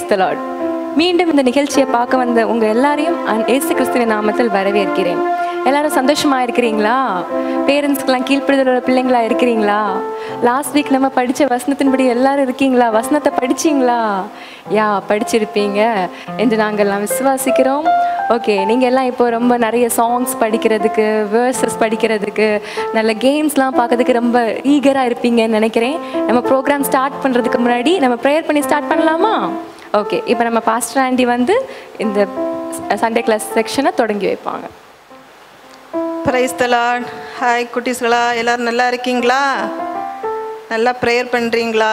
த Lord மீண்டும் இந்த நிகழ்ச்சியை பார்க்க வந்த உங்க எல்லாரையும் அன்- இயேசு கிறிஸ்துவின் நாமத்தில் வரவேற்கிறேன் எல்லாரும் சந்தோஷமா இருக்கிறீங்களா பேரண்ட்ஸ்க்கெல்லாம் கீழ்ப்படுதலோட பிள்ளைங்களா இருக்கிறீங்களா லாஸ்ட் வீக் நம்ம படிச்ச வசனத்தின்படி எல்லாரும் இருக்கீங்களா வசனத்தை படிச்சீங்களா யா படிச்சிருப்பீங்க என்று நாங்கள் எல்லாம் விசுவாசிக்கிறோம் ஓகே நீங்கள் எல்லாம் இப்போ ரொம்ப நிறைய சாங்ஸ் படிக்கிறதுக்கு வேர்சஸ் படிக்கிறதுக்கு நல்ல கேம்ஸ்லாம் பார்க்கறதுக்கு ரொம்ப ஈகராக இருப்பீங்கன்னு நினைக்கிறேன் நம்ம ப்ரோக்ராம் ஸ்டார்ட் பண்ணுறதுக்கு முன்னாடி நம்ம ப்ரேயர் பண்ணி ஸ்டார்ட் பண்ணலாமா ஓகே இப்போ நம்ம பாஸ்டர் ஆண்டி வந்து இந்த சண்டே கிளாஸ் செக்ஷனை தொடங்கி வைப்பாங்க பிரைஸ் தலாட் ஹாய் குட்டீஸ்களா எல்லாரும் நல்லா இருக்கீங்களா நல்லா ப்ரேயர் பண்ணுறீங்களா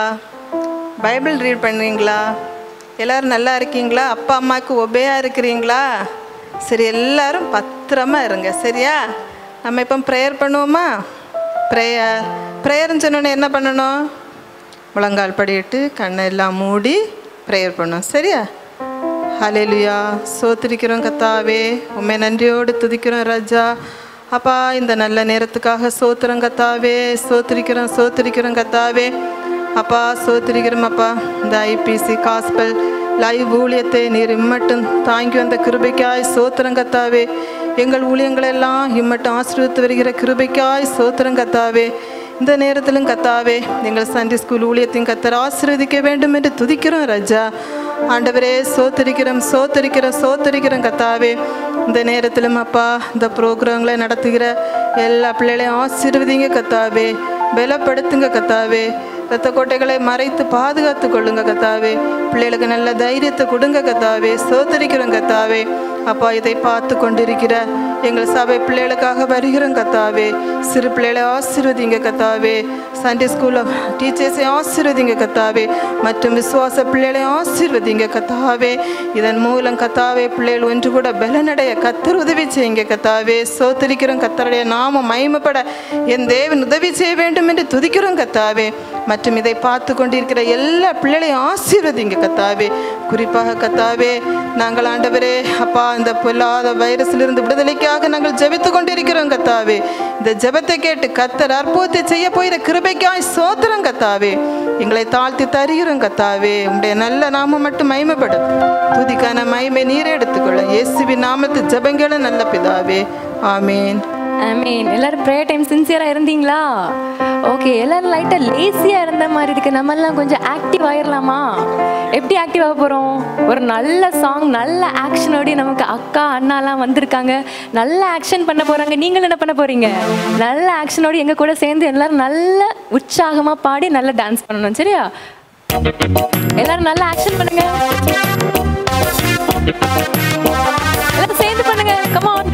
பைபிள் ரீட் பண்ணுறீங்களா எல்லாரும் நல்லா இருக்கீங்களா அப்பா அம்மாவுக்கு ஒபேயாக இருக்கிறீங்களா சரி எல்லாரும் பத்திரமா இருங்க சரியா நம்ம இப்போ ப்ரேயர் பண்ணுவோமா ப்ரேயர் ப்ரேயர்னு சொன்னோன்னே என்ன பண்ணணும் முழங்கால் படியிட்டு கண்ணை எல்லாம் மூடி ப்ரேயர் பண்ணணும் சரியா ஹalleluya சோத்திரிக்கிறோம் கத்தாவே உண்மை நன்றியோடு துதிக்கிறோம் ராஜா அப்பா இந்த நல்ல நேரத்துக்காக சோத்திரம் கத்தாவே சோத்திரிக்கிறோம் சோத்திரிக்கிறோம் கத்தாவே அப்பா சோத்திரிக்கிறோம் அப்பா இந்த ஐபிசி காஸ்பல் லைவ் ஊழியத்தை நீர் இம்மட்டும் தாங்கி வந்த கிருபைக்காய் சோத்திரம் கத்தாவே எங்கள் ஊழியங்களெல்லாம் இம்மட்டும் ஆசீர்வித்து வருகிற கிருபைக்காய் சோத்திரம் கத்தாவே இந்த நேரத்திலும் கத்தாவே எங்கள் சண்டே ஸ்கூல் ஊழியத்தையும் கத்தர் ஆசீர்வதிக்க வேண்டும் என்று துதிக்கிறோம் ராஜா ஆண்டவரே சோத்தரிக்கிறோம் சோத்தரிக்கிறோம் சோத்தரிக்கிறோம் கத்தாவே இந்த நேரத்திலும் அப்பா இந்த ப்ரோக்ராம்களை நடத்துகிற எல்லா பிள்ளைகளையும் ஆசீர்வதிங்க கத்தாவே பலப்படுத்துங்க கத்தாவே ரத்த கோட்டைகளை மறைத்து பாதுகாத்து கொள்ளுங்க கத்தாவே பிள்ளைகளுக்கு நல்ல தைரியத்தை கொடுங்க கத்தாவே சோத்தரிக்கிறோம் கத்தாவே அப்பா இதை பார்த்து கொண்டிருக்கிற எங்கள் சபை பிள்ளைகளுக்காக வருகிறோம் கத்தாவே சிறு பிள்ளைகளை ஆசீர்வதிங்க கத்தாவே சண்டே ஸ்கூலில் டீச்சர்ஸை ஆசீர்வதிங்க கத்தாவே மற்றும் விசுவாச பிள்ளைகளை ஆசீர்வதிங்க கத்தாவே இதன் மூலம் கத்தாவே பிள்ளைகள் ஒன்று கூட பலனடைய கத்தர் உதவி செய்யுங்க கத்தாவே சோத்தரிக்கிறோம் கத்தருடைய நாமம் மகிமைப்பட என் தேவன் உதவி செய்ய வேண்டும் என்று துதிக்கிறோம் கத்தாவே மற்றும் இதை பார்த்து கொண்டிருக்கிற எல்லா பிள்ளைகளையும் ஆசீர்வதிங்க கத்தாவே குறிப்பாக கத்தாவே நாங்கள் ஆண்டவரே அப்பா இந்த பொல்லாத வைரஸிலிருந்து விடுதலைக்காக நாங்கள் ஜெபித்து கொண்டிருக்கிறோம் கத்தாவே இந்த ஜெபத்தை கேட்டு கத்தர் அற்புதத்தை செய்ய போகிற கிருபைக்காய் சோத்திரம் கத்தாவே எங்களை தாழ்த்தி தருகிறோம் கத்தாவே உங்களுடைய நல்ல நாமம் மட்டும் மகிமைப்படும் துதிக்கான மகிமை நீரே எடுத்துக்கொள்ள இயேசுவின் நாமத்து ஜெபங்களும் நல்ல பிதாவே ஆமீன் மீன் எல்லாரும் ப்ரேயர் டைம் சின்சியராக இருந்தீங்களா ஓகே எல்லாரும் லைட்டாக லேசியாக இருந்த மாதிரி இருக்கு நம்ம எல்லாம் கொஞ்சம் ஆக்டிவ் ஆயிடலாமா எப்படி ஆக்டிவ் ஆக போகிறோம் ஒரு நல்ல சாங் நல்ல ஆக்ஷனோட நமக்கு அக்கா அண்ணாலாம் வந்திருக்காங்க நல்ல ஆக்ஷன் பண்ண போகிறாங்க நீங்களும் என்ன பண்ண போகிறீங்க நல்ல ஆக்ஷனோட எங்கள் கூட சேர்ந்து எல்லாரும் நல்ல உற்சாகமாக பாடி நல்ல டான்ஸ் பண்ணணும் சரியா எல்லாரும் நல்ல ஆக்ஷன் பண்ணுங்க எல்லாரும் சேர்ந்து பண்ணுங்க கமான்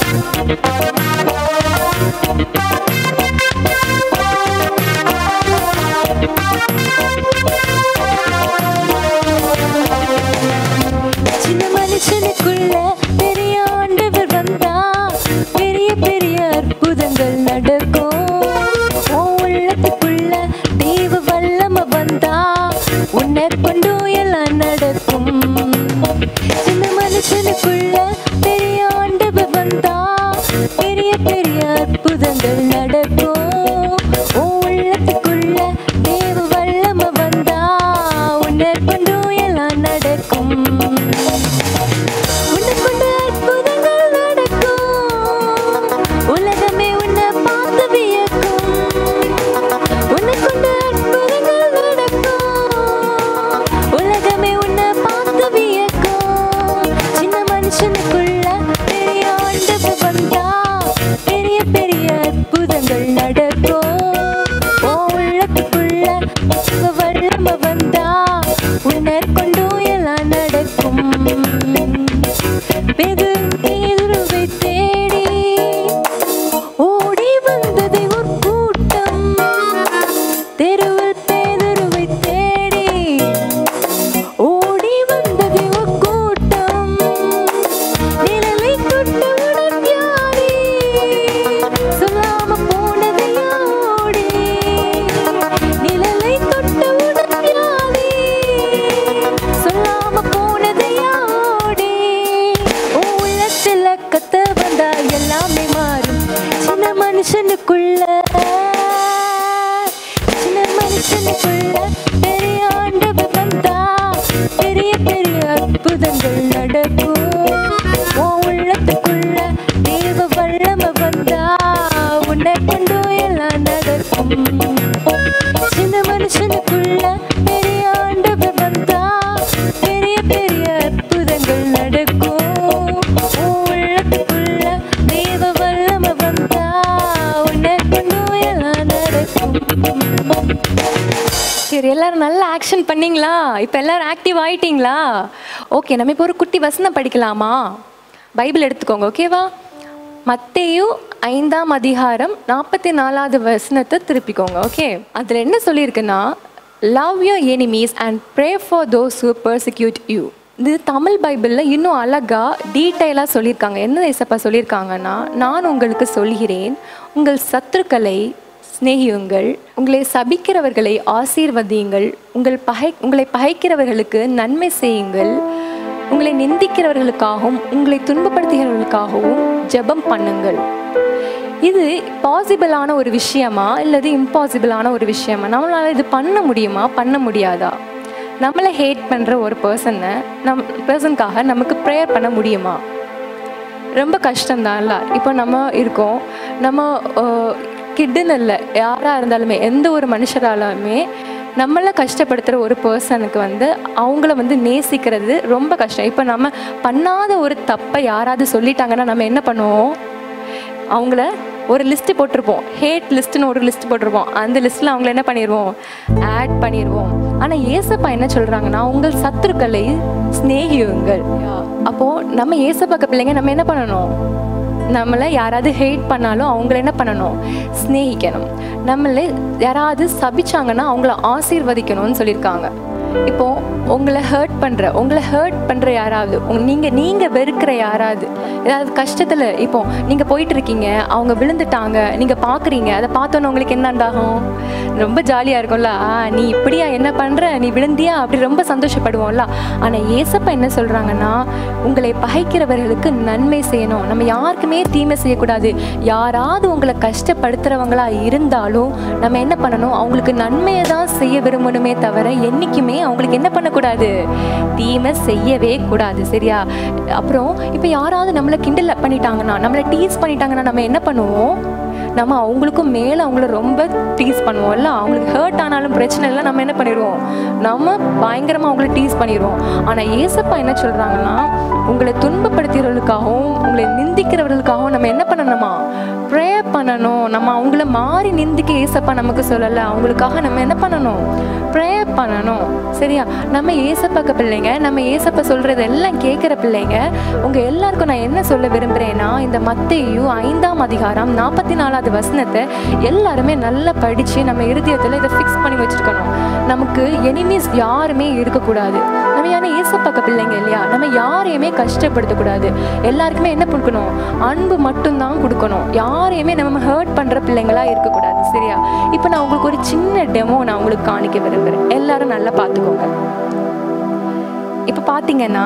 சின்ன மனுஷனுக்குள்ள பெரிய ஆண்டவர் வந்தா பெரிய பெரிய அற்புதங்கள் நடக்கும் உன் உள்ளத்துக்குள்ள தெய்வ வல்லம வந்தா உன்னை கொண்டு எல்லாம் நடக்கும் சின்ன மனுஷனுக்குள்ள பெரிய ஆண்டவர் வந்தா பெரிய பெரிய அற்புதங்கள் நடக்கும் உன் உள்ளத்துக்குள்ள தேவ வல்லம வந்தா உன்னை கொண்டு எல்லாம் நடக்கும் உன்னை கொண்டு அற்புதங்கள் நடக்கும் உலகமே உன்னை பார்த்து வியக்கும் உன்னை கொண்டு அற்புதங்கள் நடக்கும் உலகமே உன்னை பார்த்து வியக்கும் சின்ன மனுஷனுக்குள்ள பெரிய ஆண்டவர் வந்தா பெரிய பெரிய அற்புதங்கள் நடக்கும் உன் உள்ளத்துக்குள்ள உங்க வல்லம வந்தா உன்னை கொண்டு எல்லாம் நடக்கும் வெகு எதிர்வை தேடி ஓடி வந்தது ஒரு கூட்டம் தெருவில் பேதுருவை தேடி ஓடி வந்தது ஒரு கூட்டம் நிழலை தொட்டவுடன் யாரே சொல்லாம போனது யாரோடி நிழலை தொட்டவுடன் யாரே சொல்லாம போனது யாரோடி உள்ளத்துல கத்த வந்தா எல்லாமே மாறும் சின்ன மனுஷனுக்குள்ள சின்ன மனுஷனுக்குள்ள பெரிய ஆண்டவர் வந்தா பெரிய பெரிய எல்லாரும் நல்ல ஆக்ஷன் பண்ணீங்களா இப்போ எல்லாரும் ஆக்டிவ் ஆயிட்டீங்களா ஓகே நம்ம இப்போ ஒரு குட்டி வசனம் படிக்கலாமா பைபிள் எடுத்துக்கோங்க ஓகேவா மத்தேயு ஐந்தாம் அதிகாரம் நாற்பத்தி நாலாவது வசனத்தை திருப்பிக்கோங்க ஓகே அதில் என்ன சொல்லியிருக்குன்னா love your enemies and pray for those who persecute you இது தமிழ் பைபிளில் இன்னும் அழகா டீட்டெயிலாக சொல்லியிருக்காங்க என்ன ஏசப்பா சொல்லியிருக்காங்கன்னா நான் உங்களுக்கு சொல்கிறேன் உங்கள் சத்துருக்களை சிநேகியுங்கள் உங்களை சபிக்கிறவர்களை ஆசீர்வதியுங்கள் உங்கள் பகை உங்களை பகைக்கிறவர்களுக்கு நன்மை செய்யுங்கள் உங்களை நிந்திக்கிறவர்களுக்காகவும் உங்களை துன்பப்படுத்துகிறவர்களுக்காகவும் ஜெபம் பண்ணுங்கள் இது பாசிபிளான ஒரு விஷயமா இல்லது இம்பாசிபிளான ஒரு விஷயமா நம்மளால இது பண்ண முடியுமா பண்ண முடியாதா நம்மளை ஹேட் பண்ணுற ஒரு பர்சனை நம் பர்சனுக்காக நமக்கு ப்ரேயர் பண்ண முடியுமா ரொம்ப கஷ்டம்தான்ல இப்போ நம்ம இருக்கோம் நம்ம கிட்டுன்னு இல்லை யாராக இருந்தாலுமே எந்த ஒரு மனுஷராலுமே நம்மளை கஷ்டப்படுத்துகிற ஒரு பர்சனுக்கு வந்து அவங்கள வந்து நேசிக்கிறது ரொம்ப கஷ்டம் இப்போ நம்ம பண்ணாத ஒரு தப்பை யாராவது சொல்லிட்டாங்கன்னா நம்ம என்ன பண்ணுவோம் அவங்கள ஒரு லிஸ்ட்டு போட்டிருப்போம் ஹேட் லிஸ்ட்டுன்னு ஒரு லிஸ்ட் போட்டிருப்போம் அந்த லிஸ்ட்டில் அவங்கள என்ன பண்ணிடுவோம் ஆட் பண்ணிடுவோம் ஆனால் ஏசப்பா என்ன சொல்கிறாங்கன்னா உங்கள் சத்துருக்களை சிநேகியுங்கள் அப்போது நம்ம ஏசப்பாக்க பிள்ளைங்க நம்ம என்ன பண்ணணும் நம்மளை யாராவது ஹேட் பண்ணாலும் அவங்கள என்ன பண்ணணும் ஸ்நேகிக்கணும் நம்மளை யாராவது சபிச்சாங்கன்னா அவங்கள ஆசீர்வதிக்கணும்னு சொல்லியிருக்காங்க இப்போ உங்களை ஹர்ட் பண்ணுற உங்களை ஹர்ட் பண்ணுற யாராவது உங்க நீங்கள் நீங்கள் வெறுக்கிற யாராவது ஏதாவது கஷ்டத்தில் இப்போ நீங்கள் போயிட்டு இருக்கீங்க அவங்க விழுந்துட்டாங்க நீங்கள் பார்க்குறீங்க அதை பார்த்தோன்னே உங்களுக்கு என்னண்டாகும் ரொம்ப ஜாலியாக இருக்கும்ல ஆ நீ இப்படியா என்ன பண்ணுற நீ விழுந்தியா அப்படி ரொம்ப சந்தோஷப்படுவோம்ல ஆனால் ஏசப்பா என்ன சொல்கிறாங்கன்னா உங்களை பகைக்கிறவர்களுக்கு நன்மை செய்யணும் நம்ம யாருக்குமே தீமை செய்யக்கூடாது யாராவது உங்களை கஷ்டப்படுத்துகிறவங்களா இருந்தாலும் நம்ம என்ன பண்ணணும் அவங்களுக்கு நன்மையை தான் செய்ய விரும்பணுமே தவிர என்றைக்குமே அவங்களுக்கு என்ன பண்ணக்கூடாது தீமை செய்யவே கூடாது சரியா அப்புறம் இப்போ யாராவது நம்மளை கிண்டல் பண்ணிட்டாங்கன்னா நம்மளை டீஸ் பண்ணிட்டாங்கன்னா நம்ம என்ன பண்ணுவோம் நம்ம அவங்களுக்கும் மேலே அவங்கள ரொம்ப டீஸ் பண்ணுவோம்ல அவங்களுக்கு ஹர்ட் ஆனாலும் பிரச்சனை இல்லை நம்ம என்ன பண்ணிடுவோம் நம்ம பயங்கரமாக அவங்கள டீஸ் பண்ணிடுவோம் ஆனால் ஏசப்பா என்ன சொல்கிறாங்கன்னா உங்களை துன்பப்படுத்துகிறவர்களுக்காகவும் உங்களை நிந்திக்கிறவர்களுக்காகவும் நம்ம என்ன பண்ணணுமா ப்ரே பண்ணணும் நம்ம அவங்கள மாறி நிந்திக்க ஏசப்பா நமக்கு சொல்லலை அவங்களுக்காக நம்ம என்ன பண்ணணும் ப்ரே பண்ணணும் சரியா நம்ம ஏசப்பாக்க பிள்ளைங்க நம்ம ஏசப்பா சொல்கிறது எல்லாம் கேட்குற பிள்ளைங்க உங்கள் எல்லாருக்கும் நான் என்ன சொல்ல விரும்புகிறேன்னா இந்த மத்தேயு ஐந்தாம் அதிகாரம் நாற்பத்தி நாலாவது வசனத்தை எல்லாருமே நல்லா படித்து நம்ம இருதயத்தில் இதை ஃபிக்ஸ் பண்ணி வச்சுருக்கணும் நமக்கு எனிமீஸ் யாருமே இருக்கக்கூடாது நம்ம யாரும் ஏசப்பாக்க பிள்ளைங்க இல்லையா நம்ம யாரையுமே கஷ்டப்படுத்தக்கூடாது எல்லாருக்குமே என்ன கொடுக்கணும் அன்பு மட்டும்தான் கொடுக்கணும் யாரையுமே நம்ம ஹர்ட் பண்ணுற பிள்ளைங்களா இருக்கக்கூடாது சரியா இப்போ நான் உங்களுக்கு ஒரு சின்ன டெமோ நான் உங்களுக்கு காணிக்க விரும்புகிறேன் எல்லாரும் நல்லா பார்த்துக்கோங்க இப்போ பார்த்தீங்கன்னா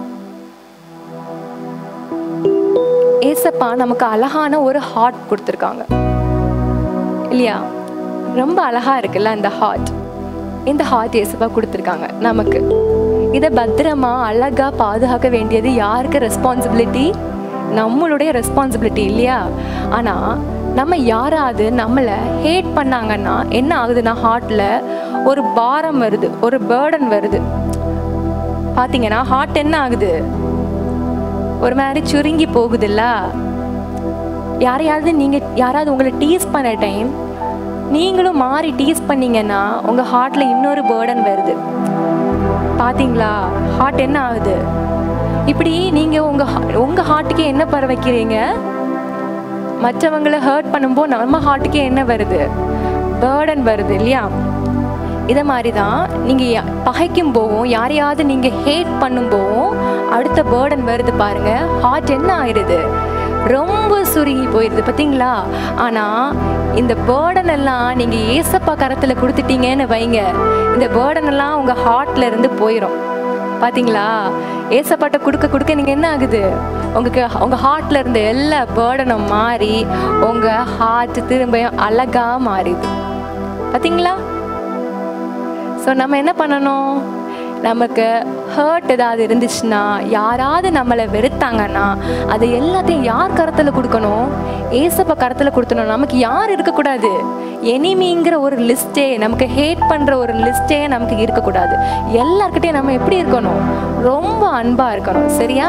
ஏசப்பா நமக்கு அழகான ஒரு ஹார்ட் கொடுத்துருக்காங்க இல்லையா ரொம்ப அழகா இருக்குல்ல அந்த ஹார்ட் இந்த ஹார்ட் ஏசப்பா கொடுத்துருக்காங்க நமக்கு இதை பத்திரமா அழகா பாதுகாக்க வேண்டியது யாருக்கு ரெஸ்பான்சிபிலிட்டி நம்மளுடைய ரெஸ்பான்சிபிலிட்டி இல்லையா ஆனால் நம்ம யாராவது நம்மளை ஹேட் பண்ணாங்கன்னா என்ன ஆகுதுன்னா ஹார்ட்டில் ஒரு பாரம் வருது ஒரு பேர்டன் வருது பார்த்தீங்கன்னா ஹார்ட் என்ன ஆகுது ஒரு மாதிரி சுருங்கி போகுதுல்ல யாரையாவது நீங்கள் யாராவது உங்களை டீஸ் பண்ண டைம் நீங்களும் மாறி டீஸ் பண்ணீங்கன்னா உங்கள் ஹார்ட்டில் இன்னொரு பேர்டன் வருது பார்த்தீங்களா ஹார்ட் என்ன ஆகுது இப்படி நீங்கள் உங்கள் உங்கள் ஹார்ட்டுக்கே என்ன பர வைக்கிறீங்க மற்றவங்களை ஹர்ட் பண்ணும்போது நம்ம ஹார்ட்டுக்கே என்ன வருது பேர்டன் வருது இல்லையா இதை மாதிரி தான் நீங்கள் பகைக்கும் போவும் யாரையாவது நீங்கள் ஹேட் பண்ணும்போவும் அடுத்த பேர்டன் வருது பாருங்க ஹார்ட் என்ன ஆயிடுது ரொம்ப சுருங்கி போயிடுது பார்த்தீங்களா ஆனால் இந்த பேர்டன் எல்லாம் நீங்கள் ஏசப்பா கரத்தில் கொடுத்துட்டீங்கன்னு வைங்க இந்த பேர்டன் எல்லாம் உங்கள் ஹார்ட்ல இருந்து போயிடும் பாத்தீங்களா ஏசப்பாட்ட கொடுக்க கொடுக்க நீங்கள் என்ன ஆகுது உங்களுக்கு உங்கள் ஹார்ட்ல இருந்த எல்லா பேர்டனும் மாறி உங்கள் ஹார்ட் திரும்ப அழகா மாறிது பார்த்தீங்களா ஸோ நம்ம என்ன பண்ணணும் நமக்கு ஹர்ட் ஏதாவது இருந்துச்சுன்னா யாராவது நம்மளை வெறுத்தாங்கன்னா அதை எல்லாத்தையும் யார் கரத்தில் கொடுக்கணும் ஏசப்ப கரத்தில் கொடுத்தணும் நமக்கு யார் இருக்கக்கூடாது எனிமிங்கிற ஒரு லிஸ்ட்டே நமக்கு ஹேட் பண்ணுற ஒரு லிஸ்ட்டே நமக்கு இருக்கக்கூடாது எல்லார்கிட்டையும் நம்ம எப்படி இருக்கணும் ரொம்ப அன்பாக இருக்கணும் சரியா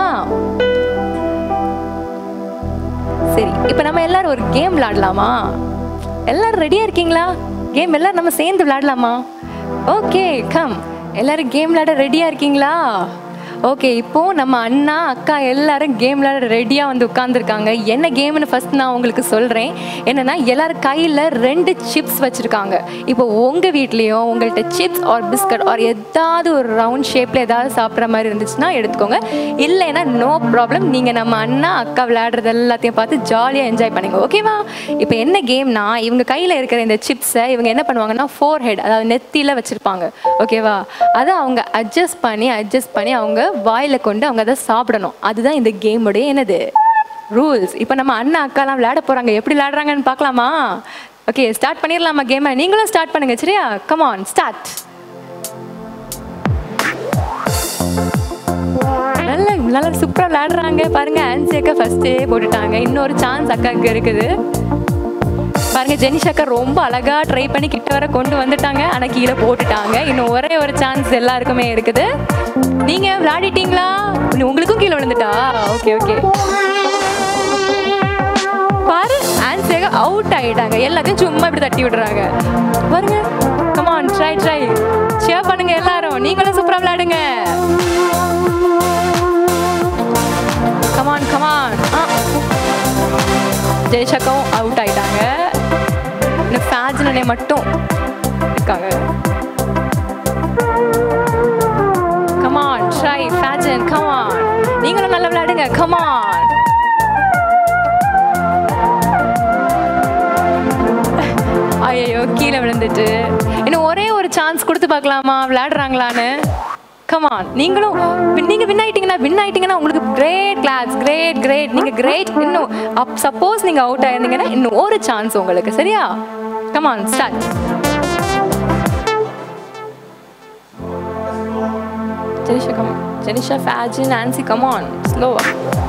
சரி இப்போ நம்ம எல்லாரும் ஒரு கேம் விளாடலாமா எல்லாரும் ரெடியாக இருக்கீங்களா கேம் எல்லாரும் நம்ம சேர்ந்து விளையாடலாமா ஓகே கம் எல்லாரும் கேம் விளையாட ரெடியா இருக்கீங்களா ஓகே இப்போ நம்ம அண்ணா அக்கா எல்லாரும் கேம் விளையாட ரெடியாக வந்து உட்காந்துருக்காங்க என்ன கேம்னு ஃபர்ஸ்ட் நான் உங்களுக்கு சொல்கிறேன் என்னன்னா எல்லாரும் கையில் ரெண்டு சிப்ஸ் வச்சுருக்காங்க இப்போ உங்கள் வீட்லேயும் உங்கள்கிட்ட சிப்ஸ் ஆர் பிஸ்கட் ஆர் ஏதாவது ஒரு ரவுண்ட் ஷேப்பில் ஏதாவது சாப்பிட்ற மாதிரி இருந்துச்சுன்னா எடுத்துக்கோங்க இல்லைன்னா நோ ப்ராப்ளம் நீங்கள் நம்ம அண்ணா அக்கா விளையாடுறது எல்லாத்தையும் பார்த்து ஜாலியாக என்ஜாய் பண்ணுங்க ஓகேவா இப்போ என்ன கேம்னா இவங்க கையில் இருக்கிற இந்த சிப்ஸை இவங்க என்ன பண்ணுவாங்கன்னா ஃபோர் ஹெட் அதாவது நெத்தியில் வச்சுருப்பாங்க ஓகேவா அதை அவங்க அட்ஜஸ்ட் பண்ணி அட்ஜஸ்ட் பண்ணி அவங்க வாயில் கொண்டு அவங்க அதை சாப்பிடணும் அதுதான் இந்த கேமுடைய என்னது ரூல்ஸ் இப்போ நம்ம அண்ணா அக்காலாம் விளையாட போகிறாங்க எப்படி விளையாடுறாங்கன்னு பார்க்கலாமா ஓகே ஸ்டார்ட் பண்ணிடலாமா கேமை நீங்களும் ஸ்டார்ட் பண்ணுங்க சரியா கமான் ஸ்டார்ட் நல்ல நல்லா சூப்பராக விளையாடுறாங்க பாருங்க ஆன்சி அக்கா ஃபர்ஸ்டே போட்டுட்டாங்க இன்னொரு சான்ஸ் அக்காவுக்கு இருக்குது பாருங்க ஜெனிஷ் அக்கா ரொம்ப அழகா ட்ரை பண்ணி கிட்ட வர கொண்டு வந்துட்டாங்க ஆனா கீழே போட்டுட்டாங்க இன்னும் ஒரே ஒரு சான்ஸ் எல்லாருக்குமே இருக்குது நீங்க விளையாடிட்டீங்களா இன்னும் உங்களுக்கும் கீழே விழுந்துட்டா ஓகே ஓகே பாரு ஆன்சி அக்கா அவுட் ஆயிட்டாங்க எல்லாத்தையும் சும்மா இப்படி தட்டி விடுறாங்க பாருங்க கமான் ட்ரை ட்ரை ஷேர் பண்ணுங்க எல்லாரும் நீங்களும் சூப்பரா விளையாடுங்க கமான் கமான் ஜெயசக்காவும் அவுட் ஆயிட்டாங்க இன்னும் ஃபேஜனனை மட்டும் இருக்காங்க கமான் ட்ரை ஃபேஜன் கமான் நீங்களும் நல்லா விளையாடுங்க கமான் ஐயோ கீழே விழுந்துட்டு இன்னும் ஒரே ஒரு சான்ஸ் கொடுத்து பார்க்கலாமா விளையாடுறாங்களான்னு கமான் நீங்களும் win- நீங்க வின் ஆயிட்டீங்கன்னா வின் ஆயிட்டீங்கன்னா உங்களுக்கு கிரேட் கிளாஸ் கிரேட் கிரேட் நீங்க கிரேட் இன்னும் அப் சப்போஸ் நீங்க அவுட் ஆயிருந்தீங்கன்னா இன்னும் ஒரு சான்ஸ் உங்களுக்கு சரியா come on start Jenisha come Jenisha Fejin Nancy come on ஸ்லோவா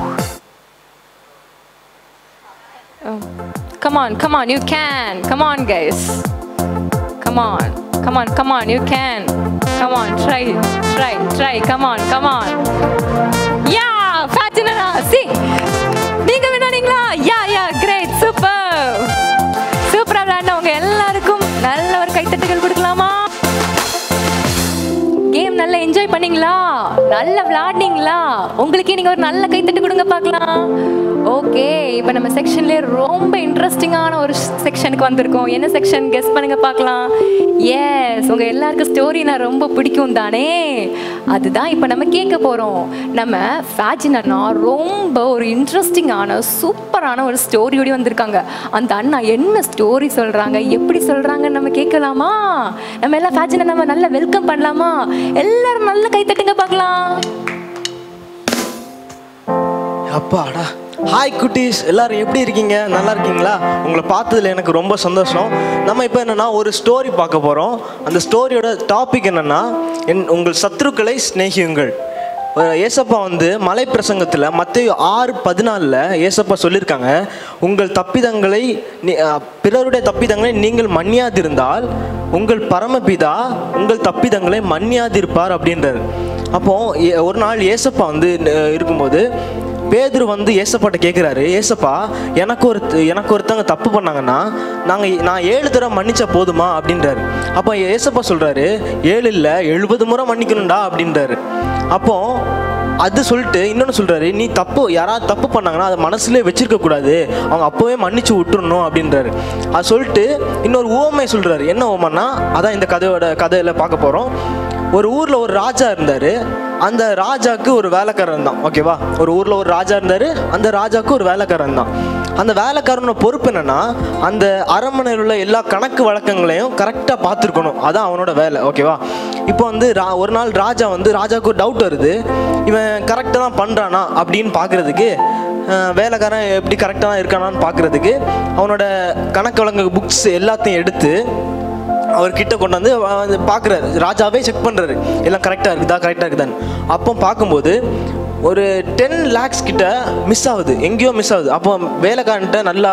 come on come on you can come on guys come on come on come on you can come on try try try come on come on yeah fatina see நீங்க வினானீங்களா யா யா great super சூப்பரா விளையாண்டவங்க எல்லாருக்கும் நல்ல ஒரு கைத்தட்டுகள் கொடுக்கலாமா game நல்லா enjoy பண்ணீங்களா நல்லா விளையாடினீங்களா உங்களுக்கே நீங்க ஒரு நல்ல கைத்தட்டு கொடுங்க பார்க்கலாம் ஓகே இப்போ நம்ம செக்ஷன்லேயே ரொம்ப இன்ட்ரெஸ்டிங்கான ஒரு செக்ஷனுக்கு வந்திருக்கோம் என்ன செக்ஷன் கெஸ் பண்ணுங்க பார்க்கலாம் எஸ் உங்க எல்லாருக்கும் ஸ்டோரி நான் ரொம்ப பிடிக்கும் தானே அதுதான் இப்போ நம்ம கேட்க போறோம் நம்ம ஃபேஜின் அண்ணா ரொம்ப ஒரு இன்ட்ரெஸ்டிங்கான சூப்பரான ஒரு ஸ்டோரியோட வந்திருக்காங்க அந்த அண்ணா என்ன ஸ்டோரி சொல்றாங்க எப்படி சொல்றாங்கன்னு நம்ம கேட்கலாமா நம்ம எல்லாம் ஃபேஜினை நம்ம நல்லா வெல்கம் பண்ணலாமா எல்லாரும் நல்ல கை தட்டுங்க பார்க்கலாம் அப்பாடா ஹாய் குட்டீஸ் எல்லாரும் எப்படி இருக்கீங்க நல்லா இருக்கீங்களா உங்களை பார்த்ததுல எனக்கு ரொம்ப சந்தோஷம் நம்ம இப்போ என்னன்னா ஒரு ஸ்டோரி பார்க்க போகிறோம் அந்த ஸ்டோரியோட டாபிக் என்னன்னா என் உங்கள் சத்துருக்களை சிநேகியுங்கள் அஹ் ஏசப்பா வந்து மலை பிரசங்கத்தில் மத்திய ஆறு பதினாலில் ஏசப்பா சொல்லியிருக்காங்க உங்கள் தப்பிதங்களை நீ- அஹ் பிறருடைய தப்பிதங்களை நீங்கள் மன்னியாதிருந்தால் உங்கள் பரமபிதா உங்கள் தப்பிதங்களை மன்னியாதிருப்பார் அப்படின்றார் அப்போ ஏ- ஒரு நாள் ஏசப்பா வந்து அஹ் இருக்கும்போது பேதுரு வந்து ஏசப்பாட்ட கேட்குறாரு ஏசப்பா எனக்கு ஒரு எனக்கு ஒருத்தவங்க தப்பு பண்ணாங்கன்னா நாங்கள் நான் ஏழு தடவை மன்னிச்சா போதுமா அப்படின்றாரு அப்போ ஏசப்பா சொல்கிறாரு ஏழு இல்லை எழுபது முறை மன்னிக்கணும்டா அப்படின்றாரு அப்போ அது சொல்லிட்டு இன்னொன்று சொல்கிறாரு நீ தப்பு யாராவது தப்பு பண்ணாங்கன்னா அதை மனசுலேயே வச்சிருக்க கூடாது அவங்க அப்போவே மன்னிச்சு விட்டுறணும் அப்படின்றாரு அது சொல்லிட்டு இன்னொரு ஓமை சொல்கிறாரு என்ன ஓமைன்னா அதான் இந்த கதையோட கதையில் பார்க்க போகிறோம் ஒரு ஊரில் ஒரு ராஜா இருந்தார் அந்த ராஜாக்கு ஒரு வேலைக்காரன் தான் ஓகேவா ஒரு ஊரில் ஒரு ராஜா இருந்தார் அந்த ராஜாக்கு ஒரு வேலைக்காரன் தான் அந்த வேலைக்காரனோட பொறுப்பு என்னன்னா அந்த அரண்மனையில் உள்ள எல்லா கணக்கு வழக்கங்களையும் கரெக்டாக பார்த்துருக்கணும் அதான் அவனோட வேலை ஓகேவா இப்போ வந்து ரா ஒரு நாள் ராஜா வந்து ராஜாவுக்கு ஒரு டவுட் வருது இவன் கரெக்டாக தான் பண்ணுறானா அப்படின்னு பார்க்குறதுக்கு வேலைக்காரன் எப்படி கரெக்டாக தான் இருக்கானான்னு பார்க்குறதுக்கு அவனோட கணக்கு வழக்கு புக்ஸ் எல்லாத்தையும் எடுத்து அவர் கிட்ட கொண்டு வந்து வ- வந்து பார்க்குறாரு ராஜாவே செக் பண்ணுறாரு எல்லாம் கரெக்டாக இருக்குதா கரெக்டாக இருக்குதான்னு அப்போ பார்க்கும்போது ஒரு டென் லேக்ஸ் கிட்ட மிஸ் ஆகுது எங்கேயோ மிஸ் ஆகுது அப்போ வேலைக்காரன்ட்ட நல்லா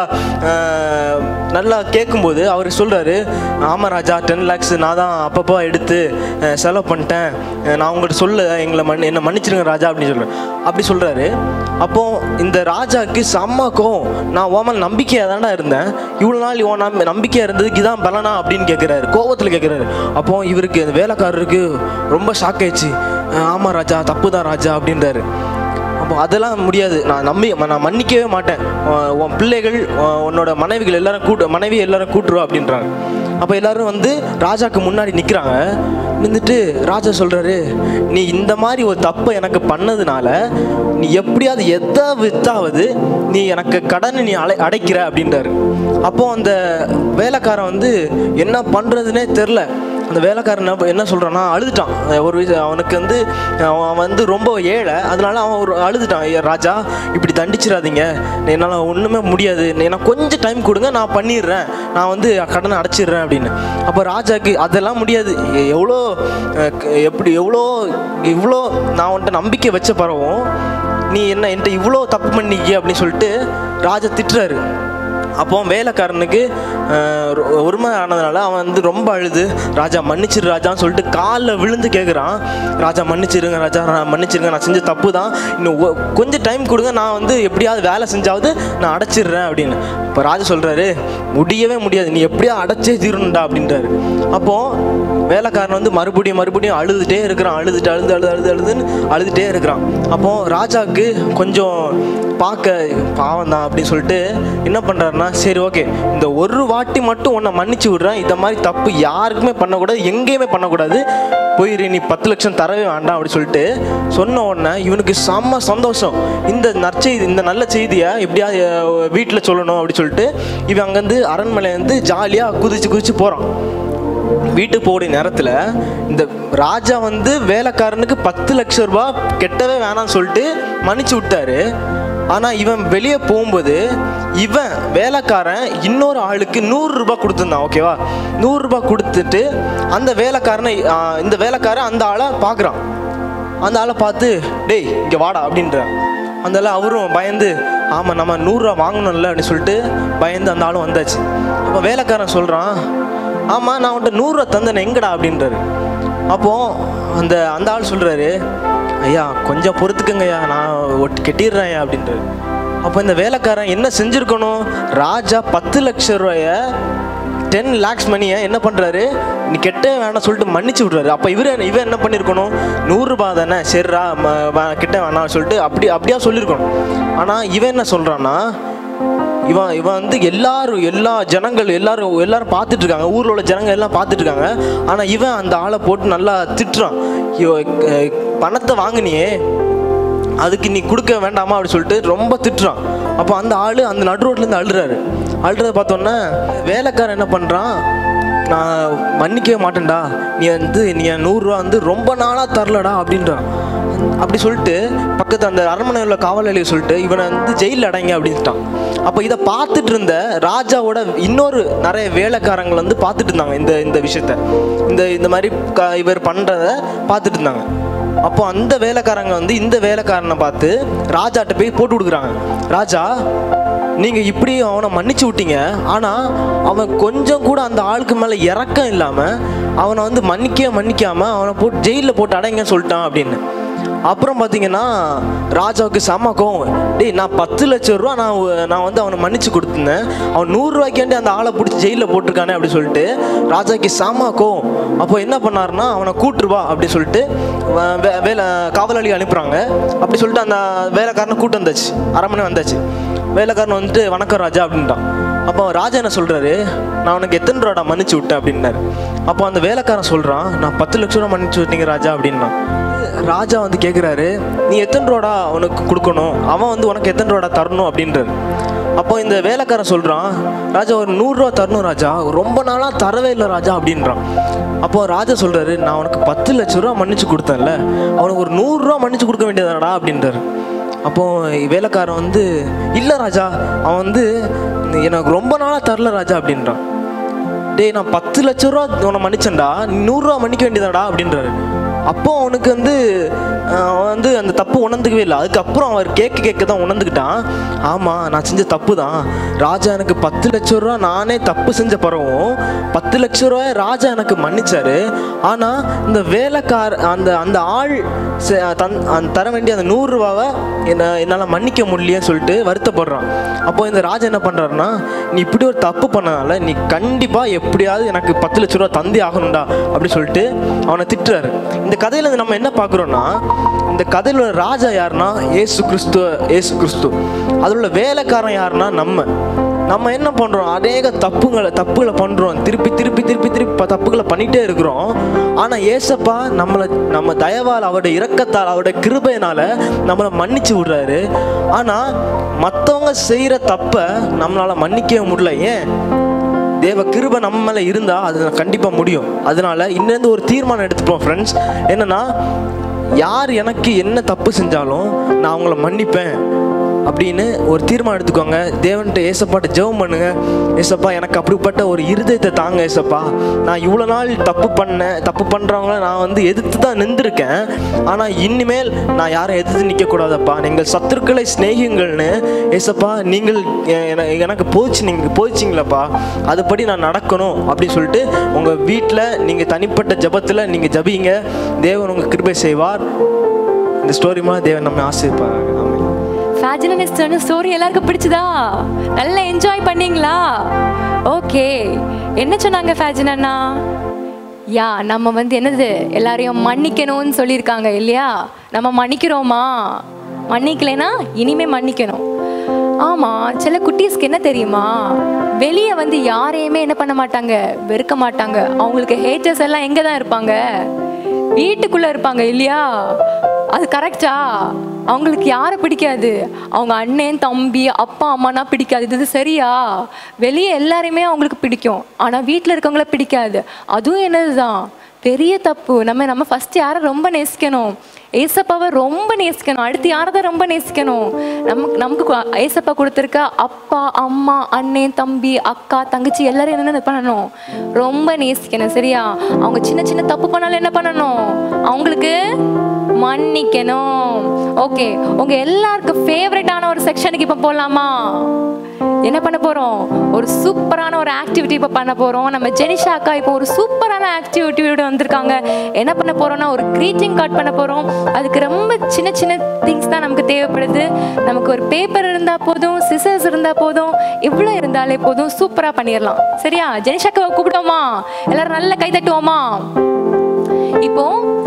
ஆஹ், நல்லா கேட்கும்போது அவர் சொல்கிறாரு ஆமாம் ராஜா டென் லேக்ஸ் நான் தான் அப்பப்போ எடுத்து ஆஹ், செலவு பண்ணிட்டேன் ஆஹ், நான் உங்கள்கிட்ட சொல்ல எங்களை மன் என்னை மன்னிச்சிருங்க ராஜா அப்படின்னு சொல்கிறேன் அப்படி சொல்கிறாரு அப்போ இந்த ராஜாக்கு செம்ம கோவம் நான் ஓமல் நம்பிக்கையாக தானே இருந்தேன் இவ்வளோ நாள் இவன் நம்ப நம்பிக்கையாக இருந்ததுக்கு இதான் பலனா அப்படின்னு கேட்குறாரு கோவத்தில் கேட்குறாரு அப்போ இவருக்கு அந்த வேலைக்காரருக்கு ரொம்ப ஷாக் ஆயிடுச்சு அஹ் ஆமா ராஜா தப்பு தான் ராஜா அப்படின்றாரு அப்போ அதெல்லாம் முடியாது நான் நம்பி நான் மன்னிக்கவே மாட்டேன் உன் உன் பிள்ளைகள் உன் உன்னோட மனைவிகள் எல்லாரும் கூட்டு மனைவி எல்லாரும் கூட்டுருவா அப்படின்றாங்க அப்போ எல்லாரும் வந்து ராஜாக்கு முன்னாடி நிற்கிறாங்க நின்றுட்டு ராஜா சொல்கிறாரு நீ இந்த மாதிரி ஒரு தப்பை எனக்கு பண்ணதுனால நீ எப்படியாவது எதை வித்தாவது நீ எனக்கு கடனை நீ அடை அடைக்கிற அப்படின்றாரு அப்போ அந்த வேலைக்காரன் வந்து என்ன பண்ணுறதுனே தெரில அந்த வேலைக்காரன் என்ன- என்ன சொல்கிறான்னா அழுதுட்டான் அஹ் ஒரு விஷயம் அவனுக்கு வந்து அவன் அவன் வந்து ரொம்ப ஏழை அதனால அவன் ஒரு அழுதுட்டான் "ஐயா, ராஜா இப்படி தண்டிச்சிடாதீங்க என்னால் ஒன்றுமே முடியாது எனக்கு கொஞ்சம் டைம் கொடுங்க நான் பண்ணிடுறேன் நான் வந்து கடனை அடைச்சிடுறேன் அப்படின்னு அப்போ ராஜாக்கு அதெல்லாம் முடியாது எ- எவ்வளோ அஹ், க- எப்படி எவ்வளோ இவ்வளோ நான் உன்ட்ட நம்பிக்கை வச்ச பரவும் நீ என்ன என்கிட்ட இவ்வளோ தப்பு பண்ணிக்க அப்படின்னு சொல்லிட்டு ராஜா திட்டுறாரு அப்போ வேலைக்காரனுக்கு அஹ், ஒரு- ஒருமை ஆனதுனால அவன் வந்து ரொம்ப அழுது ராஜா மன்னிச்சிரு ராஜான்னு சொல்லிட்டு காலில் விழுந்து கேட்குறான் ராஜா மன்னிச்சிருங்க ராஜா நான் மன்னிச்சிருங்க நான் செஞ்ச தப்பு தான் இன்னும் ஒ- கொஞ்சம் டைம் கொடுங்க நான் வந்து எப்படியாவது வேலை செஞ்சாவது நான் அடைச்சிடுறேன் அப்படின்னு இப்போ ராஜா சொல்கிறாரு முடியவே முடியாது நீ எப்படியா அடைச்சே தீரணும்டா அப்படின்றாரு அப்போது வேலைக்காரன் வந்து மறுபடியும் மறுபடியும் அழுதுகிட்டே இருக்கிறான் அழுதுட்டு அழுது அழுது அழுது அழுதுன்னு அழுதுகிட்டே இருக்கிறான் அப்போ ராஜாவுக்கு கொஞ்சம் பார்க்க பாவம் தான் அப்படின்னு சொல்லிட்டு என்ன பண்ணுறாருன்னா சரி ஓகே இந்த ஒரு வாட்டி மட்டும் உன்னை மன்னிச்சு விடுறேன் இந்த மாதிரி தப்பு யாருக்குமே பண்ணக்கூடாது எங்கேயுமே பண்ணக்கூடாது போயிரு நீ பத்து லட்சம் தரவே வேண்டாம் அப்படி சொல்லிட்டு சொன்ன உடனே இவனுக்கு செம்ம சந்தோஷம் இந்த நற்செய்தி இந்த நல்ல செய்தியை எப்படியாவது வீட்டில் சொல்லணும் அப்படி சொல்லிட்டு இவன் அங்கேருந்து அரண்மனையிலேருந்து ஜாலியாக குதிச்சு குதிச்சு போகிறான் வீட்டுக்கு போகிற நேரத்தில் இந்த ராஜா வந்து வேலைக்காரனுக்கு பத்து லட்ச ரூபாய் கெட்டவே வேணாம்னு சொல்லிட்டு மன்னிச்சு விட்டாரு ஆனால் இவன் வெளியே போகும்போது இவன் வேலைக்காரன் இன்னொரு ஆளுக்கு நூறு ரூபாய் கொடுத்துருந்தான் ஓகேவா நூறு ரூபாய் கொடுத்துட்டு அந்த வேலைக்காரனை ஆ, இந்த வேலைக்காரன் அந்த ஆளை பார்க்குறான் அந்த ஆளை பார்த்து டேய் இங்கே வாடா அப்படின்றான் அந்த ஆளு அவரும் பயந்து ஆமாம் நம்ம நூறுரூவா வாங்கணும்ல அப்படின்னு சொல்லிட்டு பயந்து அந்த ஆளும் வந்தாச்சு அப்போ வேலைக்காரன் சொல்கிறான் ஆமாம் நான் உன்ட்ட நூறுரூவா தந்தேன் எங்கடா அப்படின்றாரு அப்போது அந்த அந்த ஆள் சொல்கிறாரு ஐயா கொஞ்சம் பொறுத்துக்குங்கய்யா நான் ஒட்டு கெட்டிடுறேன் அப்படின்றாரு அப்போ இந்த வேலைக்காரன் என்ன செஞ்சுருக்கணும் ராஜா பத்து லட்ச ரூபாய டென் லேக்ஸ் மணியை என்ன பண்ணுறாரு நீ கெட்ட வேணாம் சொல்லிட்டு மன்னிச்சு விட்றாரு அப்போ இவர் இவன் என்ன பண்ணியிருக்கணும் நூறுரூபா தானே சரிடா ம- வ- கிட்ட வேணாம் சொல்லிட்டு அப்படி அப்படியா சொல்லியிருக்கணும் ஆனால் இவன் என்ன சொல்கிறான்னா இவன் இவன் வந்து எல்லாரும் எல்லா ஜனங்கள் எல்லாரும் எல்லாரும் பார்த்துட்டு இருக்காங்க ஊரில் உள்ள ஜனங்கள் எல்லாம் பார்த்துட்டு இருக்காங்க ஆனால் இவன் அந்த ஆளை போட்டு நல்லா திட்டுறான் இவ- அஹ் பணத்தை வாங்கினியே அதுக்கு நீ கொடுக்க வேண்டாமா அப்படி சொல்லிட்டு ரொம்ப திட்டுறான் அப்போ அந்த ஆள் அந்த நடு ரோட்லேருந்து அழுறாரு அழுறத பார்த்தோன்னே வேலைக்காரன் என்ன பண்ணுறான் நான் மன்னிக்கவே மாட்டேன்டா நீ வந்து நீ என் நூறுரூவா வந்து ரொம்ப நாளாக தரலடா அப்படின்றான் அப்படி சொல்லிட்டு பக்கத்து அந்த அரண்மனை உள்ள காவலாளியை சொல்லிட்டு இவனை வந்து ஜெயிலில் அடைங்க அப்படின்ட்டான் அப்போ இதை பார்த்துட்டு இருந்த ராஜாவோட இன்னொரு நிறைய வேலைக்காரங்கள் வந்து பார்த்துட்டு இருந்தாங்க இந்த இந்த விஷயத்த இந்த இந்த மாதிரி க இவர் பண்ணுறத பார்த்துட்டு இருந்தாங்க அப்போ அந்த வேலைக்காரங்க வந்து இந்த வேலைக்காரனை பார்த்து ராஜாட்ட போய் போட்டு கொடுக்குறாங்க ராஜா நீங்கள் இப்படி அவனை மன்னிச்சு விட்டீங்க ஆனால் அவன் கொஞ்சம் கூட அந்த ஆளுக்கு மேலே இறக்கம் இல்லாமல் அவனை வந்து மன்னிக்கவே மன்னிக்காமல் அவனை போட்டு ஜெயிலில் போட்டு அடைங்கன்னு சொல்லிட்டான் அப்படின்னு அப்புறம் பார்த்தீங்கன்னா ராஜாவுக்கு செம்ம கோவம் டேய் நான் பத்து லட்சம் ரூபா நான் உ- நான் வந்து அவனை மன்னிச்சு கொடுத்துருந்தேன் அவன் நூறுரூவாய்க்காண்டி அந்த ஆளை பிடிச்சி ஜெயிலில் போட்டிருக்கானே அப்படி சொல்லிட்டு ராஜாவுக்கு செம்ம கோவம் அப்போ என்ன பண்ணாருன்னா அவனை கூட்டுருவா அப்படி சொல்லிட்டு வ- வே- வேலை காவலாளி அனுப்புகிறாங்க அப்படி சொல்லிட்டு அந்த வேலைக்காரனை கூட்டு வந்தாச்சு அரண்மனை வந்தாச்சு வேலைக்காரன் வந்துட்டு வணக்கம் ராஜா அப்படின்ட்டான் அப்போ ராஜா என்ன சொல்கிறாரு நான் உனக்கு எத்தனை ரூபாடா மன்னிச்சு விட்டேன் அப்படின்னாரு அப்போ அந்த வேலைக்காரன் சொல்கிறான் நான் பத்து லட்ச ரூபா மன்னிச்சு விட்டீங்க ராஜா அப்படின்னா ராஜா வந்து கேட்குறாரு நீ எத்தனை ரூபாடா அவனுக்கு கொடுக்கணும் அவன் வந்து உனக்கு எத்தனை ரூபாடா தரணும் அப்படின்றாரு அப்போ இந்த வேலைக்காரன் சொல்கிறான் ராஜா ஒரு நூறுரூவா தரணும் ராஜா ரொம்ப நாளாக தரவே இல்லை ராஜா அப்படின்றான் அப்போ ராஜா சொல்கிறாரு நான் உனக்கு பத்து லட்ச ரூபா மன்னிச்சு கொடுத்தேன்ல அவனுக்கு ஒரு நூறுரூவா மன்னிச்சு கொடுக்க வேண்டியதானடா அப்படின்றாரு அப்போ வேலைக்காரன் வந்து இல்லை ராஜா அவன் வந்து எனக்கு ரொம்ப நாளாக தரல ராஜா அப்படின்றான் டேய் நான் பத்து லட்ச ரூபா உன்னை மன்னிச்சேன்டா நீ நூறுரூவா மன்னிக்க வேண்டியதாடா அப்படின்றாரு அப்போ அவனுக்கு வந்து அஹ், அவன் வந்து அந்த தப்பு உணர்ந்துக்கவே இல்லை அதுக்கப்புறம் அவர் கேட்க கேட்க தான் உணர்ந்துக்கிட்டான் ஆமாம் நான் செஞ்ச தப்பு தான் ராஜா எனக்கு பத்து லட்ச ரூபா நானே தப்பு செஞ்ச பிறகும் பத்து லட்ச ரூபாய் ராஜா எனக்கு மன்னிச்சாரு ஆனால் இந்த வேலைக்கார அந்த அந்த ஆள் செ- தன் அந்த தர வேண்டிய அந்த நூறுரூவாவை என்ன என்னால் மன்னிக்க முடியலையேன்னு சொல்லிட்டு வருத்தப்படுறான் அப்போ இந்த ராஜா என்ன பண்ணுறாருன்னா நீ இப்படி ஒரு தப்பு பண்ணனால நீ கண்டிப்பாக எப்படியாவது எனக்கு பத்து லட்ச ரூபா தந்தி ஆகணும்டா அப்படி சொல்லிட்டு அவனை திட்டுறாரு இந்த கதையில இருந்து நம்ம என்ன பார்க்குறோம்னா இந்த கதையில் உள்ள ராஜா யாருன்னா ஏசு கிறிஸ்து ஏசு கிறிஸ்து அதில் உள்ள வேலைக்காரன் யாருன்னா நம்ம நம்ம என்ன பண்ணுறோம் அநேக தப்புங்களை தப்புகளை பண்ணுறோம் திருப்பி திருப்பி திருப்பி திருப்பி ப- தப்புகளை பண்ணிகிட்டே இருக்கிறோம் ஆனால் ஏசப்பா நம்மளை நம்ம தயவால் அவருடைய இரக்கத்தால் அவருடைய கிருபையினால் நம்மளை மன்னிச்சு விடுறாரு ஆனால் மற்றவங்க செய்கிற தப்பை நம்மளால் மன்னிக்கவே முடியல ஏன் தேவ கிருபை நம்ம மேலே இருந்தால் அது கண்டிப்பாக முடியும் அதனால இன்னேருந்து ஒரு தீர்மானம் எடுத்துப்போம் ஃப்ரெண்ட்ஸ் என்னன்னா யார் எனக்கு என்ன தப்பு செஞ்சாலும் நான் அவங்கள மன்னிப்பேன் அப்படின்னு ஒரு தீர்மானம் எடுத்துக்கோங்க தேவன்கிட்ட ஏசப்பாட்ட ஜெபம் பண்ணுங்க ஏசப்பா எனக்கு அப்படிப்பட்ட ஒரு இருதயத்தை தாங்க ஏசப்பா நான் இவ்வளோ நாள் தப்பு பண்ணேன் தப்பு பண்ணுறவங்கள நான் வந்து எதிர்த்து தான் நின்றுருக்கேன் ஆனால் இனிமேல் நான் யாரை எதிர்த்து நிற்கக்கூடாதப்பா நீங்கள் சத்துருக்களை சிநேகிங்கள்னு ஏசப்பா நீங்கள் எ- என- எனக்கு போச்சு நீங்கள் போச்சிங்களப்பா அதுபடி நான் நடக்கணும் அப்படின்னு சொல்லிட்டு உங்கள் வீட்டில் நீங்கள் தனிப்பட்ட ஜெபத்தில் நீங்கள் ஜபிங்க தேவன் உங்கள் கிருபை செய்வார் இந்த ஸ்டோரி மூலம் தேவன் நம்ம ஆசீர்வாங்க ஆமென் ஃபேஜினஸ் சொன்ன ஸ்டோரி எல்லாருக்கும் பிடிச்சதா நல்லா என்ஜாய் பண்ணீங்களா ஓகே என்ன சொன்னாங்க ஃபேஜின் அண்ணா யா நம்ம வந்து என்னது எல்லாரையும் மன்னிக்கணும்னு சொல்லியிருக்காங்க இல்லையா நம்ம மன்னிக்கிறோமா மன்னிக்கலைன்னா இனிமே மன்னிக்கணும் ஆமாம் சில குட்டீஸ்க்கு என்ன தெரியுமா வெளியே வந்து யாரையுமே என்ன பண்ண மாட்டாங்க வெறுக்க மாட்டாங்க அவங்களுக்கு ஹேட்டர்ஸ் எல்லாம் எங்கே தான் இருப்பாங்க வீட்டுக்குள்ளே இருப்பாங்க இல்லையா அது கரெக்டா அவங்களுக்கு யாரை பிடிக்காது அவங்க அண்ணன் தம்பி அப்பா அம்மானா பிடிக்காது இது சரியா வெளியே எல்லாரையுமே அவங்களுக்கு பிடிக்கும் ஆனால் வீட்டில் இருக்கவங்கள பிடிக்காது அதுவும் என்னதுதான் பெரிய தப்பு நம்ம நம்ம ஃபர்ஸ்ட் யாரை ரொம்ப நேசிக்கணும் ஏசப்பாவை ரொம்ப நேசிக்கணும் அடுத்து யாரை தான் ரொம்ப நேசிக்கணும் நமக்கு நமக்கு கு- ஏசப்பா கொடுத்துருக்க அப்பா அம்மா அண்ணன் தம்பி அக்கா தங்கச்சி எல்லாரும் என்னென்ன பண்ணணும் ரொம்ப நேசிக்கணும் சரியா அவங்க சின்ன சின்ன தப்பு பண்ணாலும் என்ன பண்ணணும் அவங்களுக்கு மன்னிக்கணும் ஓகே உங்க எல்லாருக்கும் ஃபேவரட்டான ஒரு செக்ஷனுக்கு இப்போ போகலாமா என்ன பண்ண போறோம் ஒரு சூப்பரான ஒரு ஆக்டிவிட்டி இப்போ பண்ண போறோம் நம்ம ஜெனிஷா அக்கா இப்போ ஒரு சூப்பரான ஆக்டிவிட்டியோட வந்திருக்காங்க என்ன பண்ண போறோம்னா ஒரு greeting கார்டு பண்ண போறோம் அதுக்கு ரொம்ப சின்ன சின்ன திங்ஸ் தான் நமக்கு தேவைப்படுது நமக்கு ஒரு பேப்பர் இருந்தா போதும் சிசர்ஸ் இருந்தா போதும் இவ்வளோ இருந்தாலே போதும் சூப்பரா பண்ணிடலாம் சரியா ஜெனிஷா அக்காவை கூப்பிடுவோமா எல்லாரும் நல்ல கை தட்டுவோமா இப்போ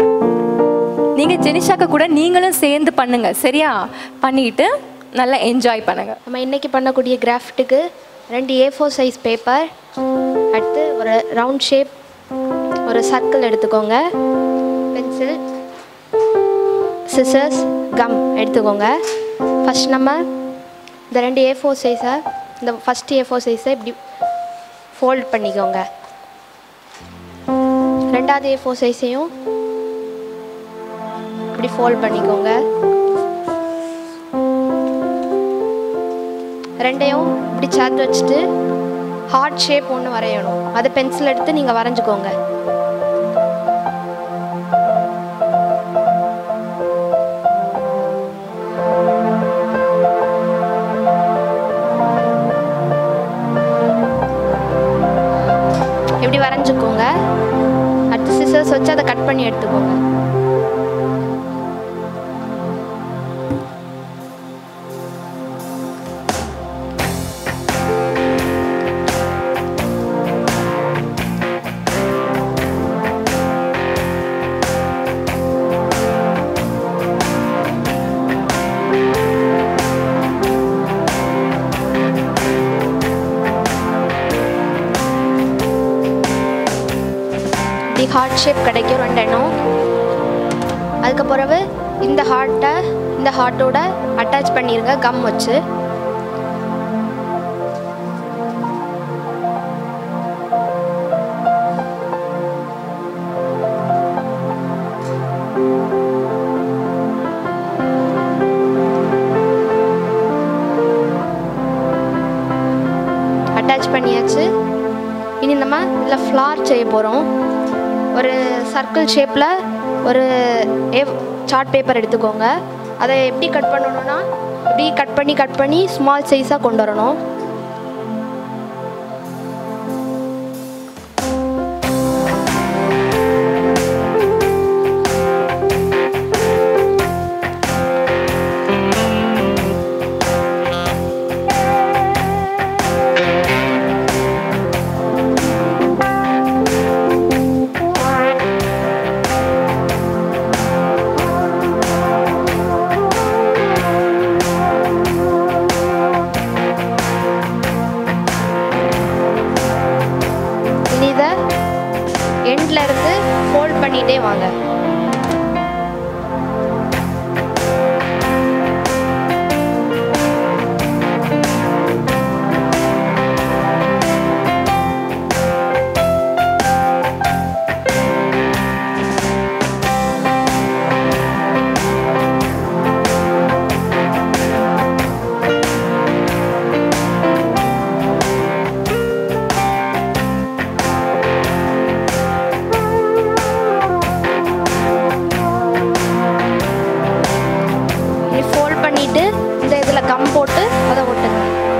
நீங்க ஜெனிஷாக்கா கூட நீங்களும் சேர்ந்து பண்ணுங்க சரியா பண்ணிட்டு நல்லா என்ஜாய் பண்ணுங்க நம்ம இன்னைக்கு பண்ணக்கூடிய கிராஃப்ட்டுக்கு ரெண்டு ஏ ஃபோர் சைஸ் பேப்பர் அடுத்து ஒரு ரவுண்ட் ஷேப் ஒரு சர்க்கிள் எடுத்துக்கோங்க பென்சில் சிசர்ஸ் கம் எடுத்துக்கோங்க ஃபஸ்ட் நம்ம இந்த ரெண்டு ஏ ஃபோர் சைஸை இந்த ஃபஸ்ட் ஏ ஃபோர் சைஸை இப்படி ஃபோல்ட் பண்ணிக்கோங்க ரெண்டாவது ஏ ஃபோர் சைஸையும் இப்படி ஃபோல்ட் பண்ணிக்கோங்க ரெண்டையும் இப்படி சேர்த்து வச்சுட்டு ஹார்ட் ஷேப் ஒன்று வரையணும் அதை பென்சில் எடுத்து நீங்கள் வரைஞ்சிக்கோங்க இப்படி வரைஞ்சிக்கோங்க அடுத்து சிசர்ஸ் வச்சு அதை கட் பண்ணி எடுத்துக்கோங்க இப்படி ஹார்ட் ஷேப் கிடைக்கும் ரெண்டு எண்ணம் அதுக்கு பிறகு இந்த ஹார்ட்டை இந்த ஹார்ட்டோட அட்டாச் பண்ணிடுங்க கம் வச்சு அட்டாச் பண்ணியாச்சு இனி நம்ம இதில் ஃப்ளார் செய்ய போகிறோம் ஒரு சர்க்கிள் ஷேப்பில் ஒரு ஏ சார்ட் பேப்பர் எடுத்துக்கோங்க அதை எப்படி கட் பண்ணணும்னா இப்படி கட் பண்ணி கட் பண்ணி ஸ்மால் சைஸாக கொண்டு வரணும் இனி இதை எண்டில் இருந்து ஃபோல்ட் பண்ணிகிட்டே வாங்க இனி ஃபோல்ட் பண்ணிட்டு இந்த இதில் கம் போட்டு அதை ஒட்டுங்க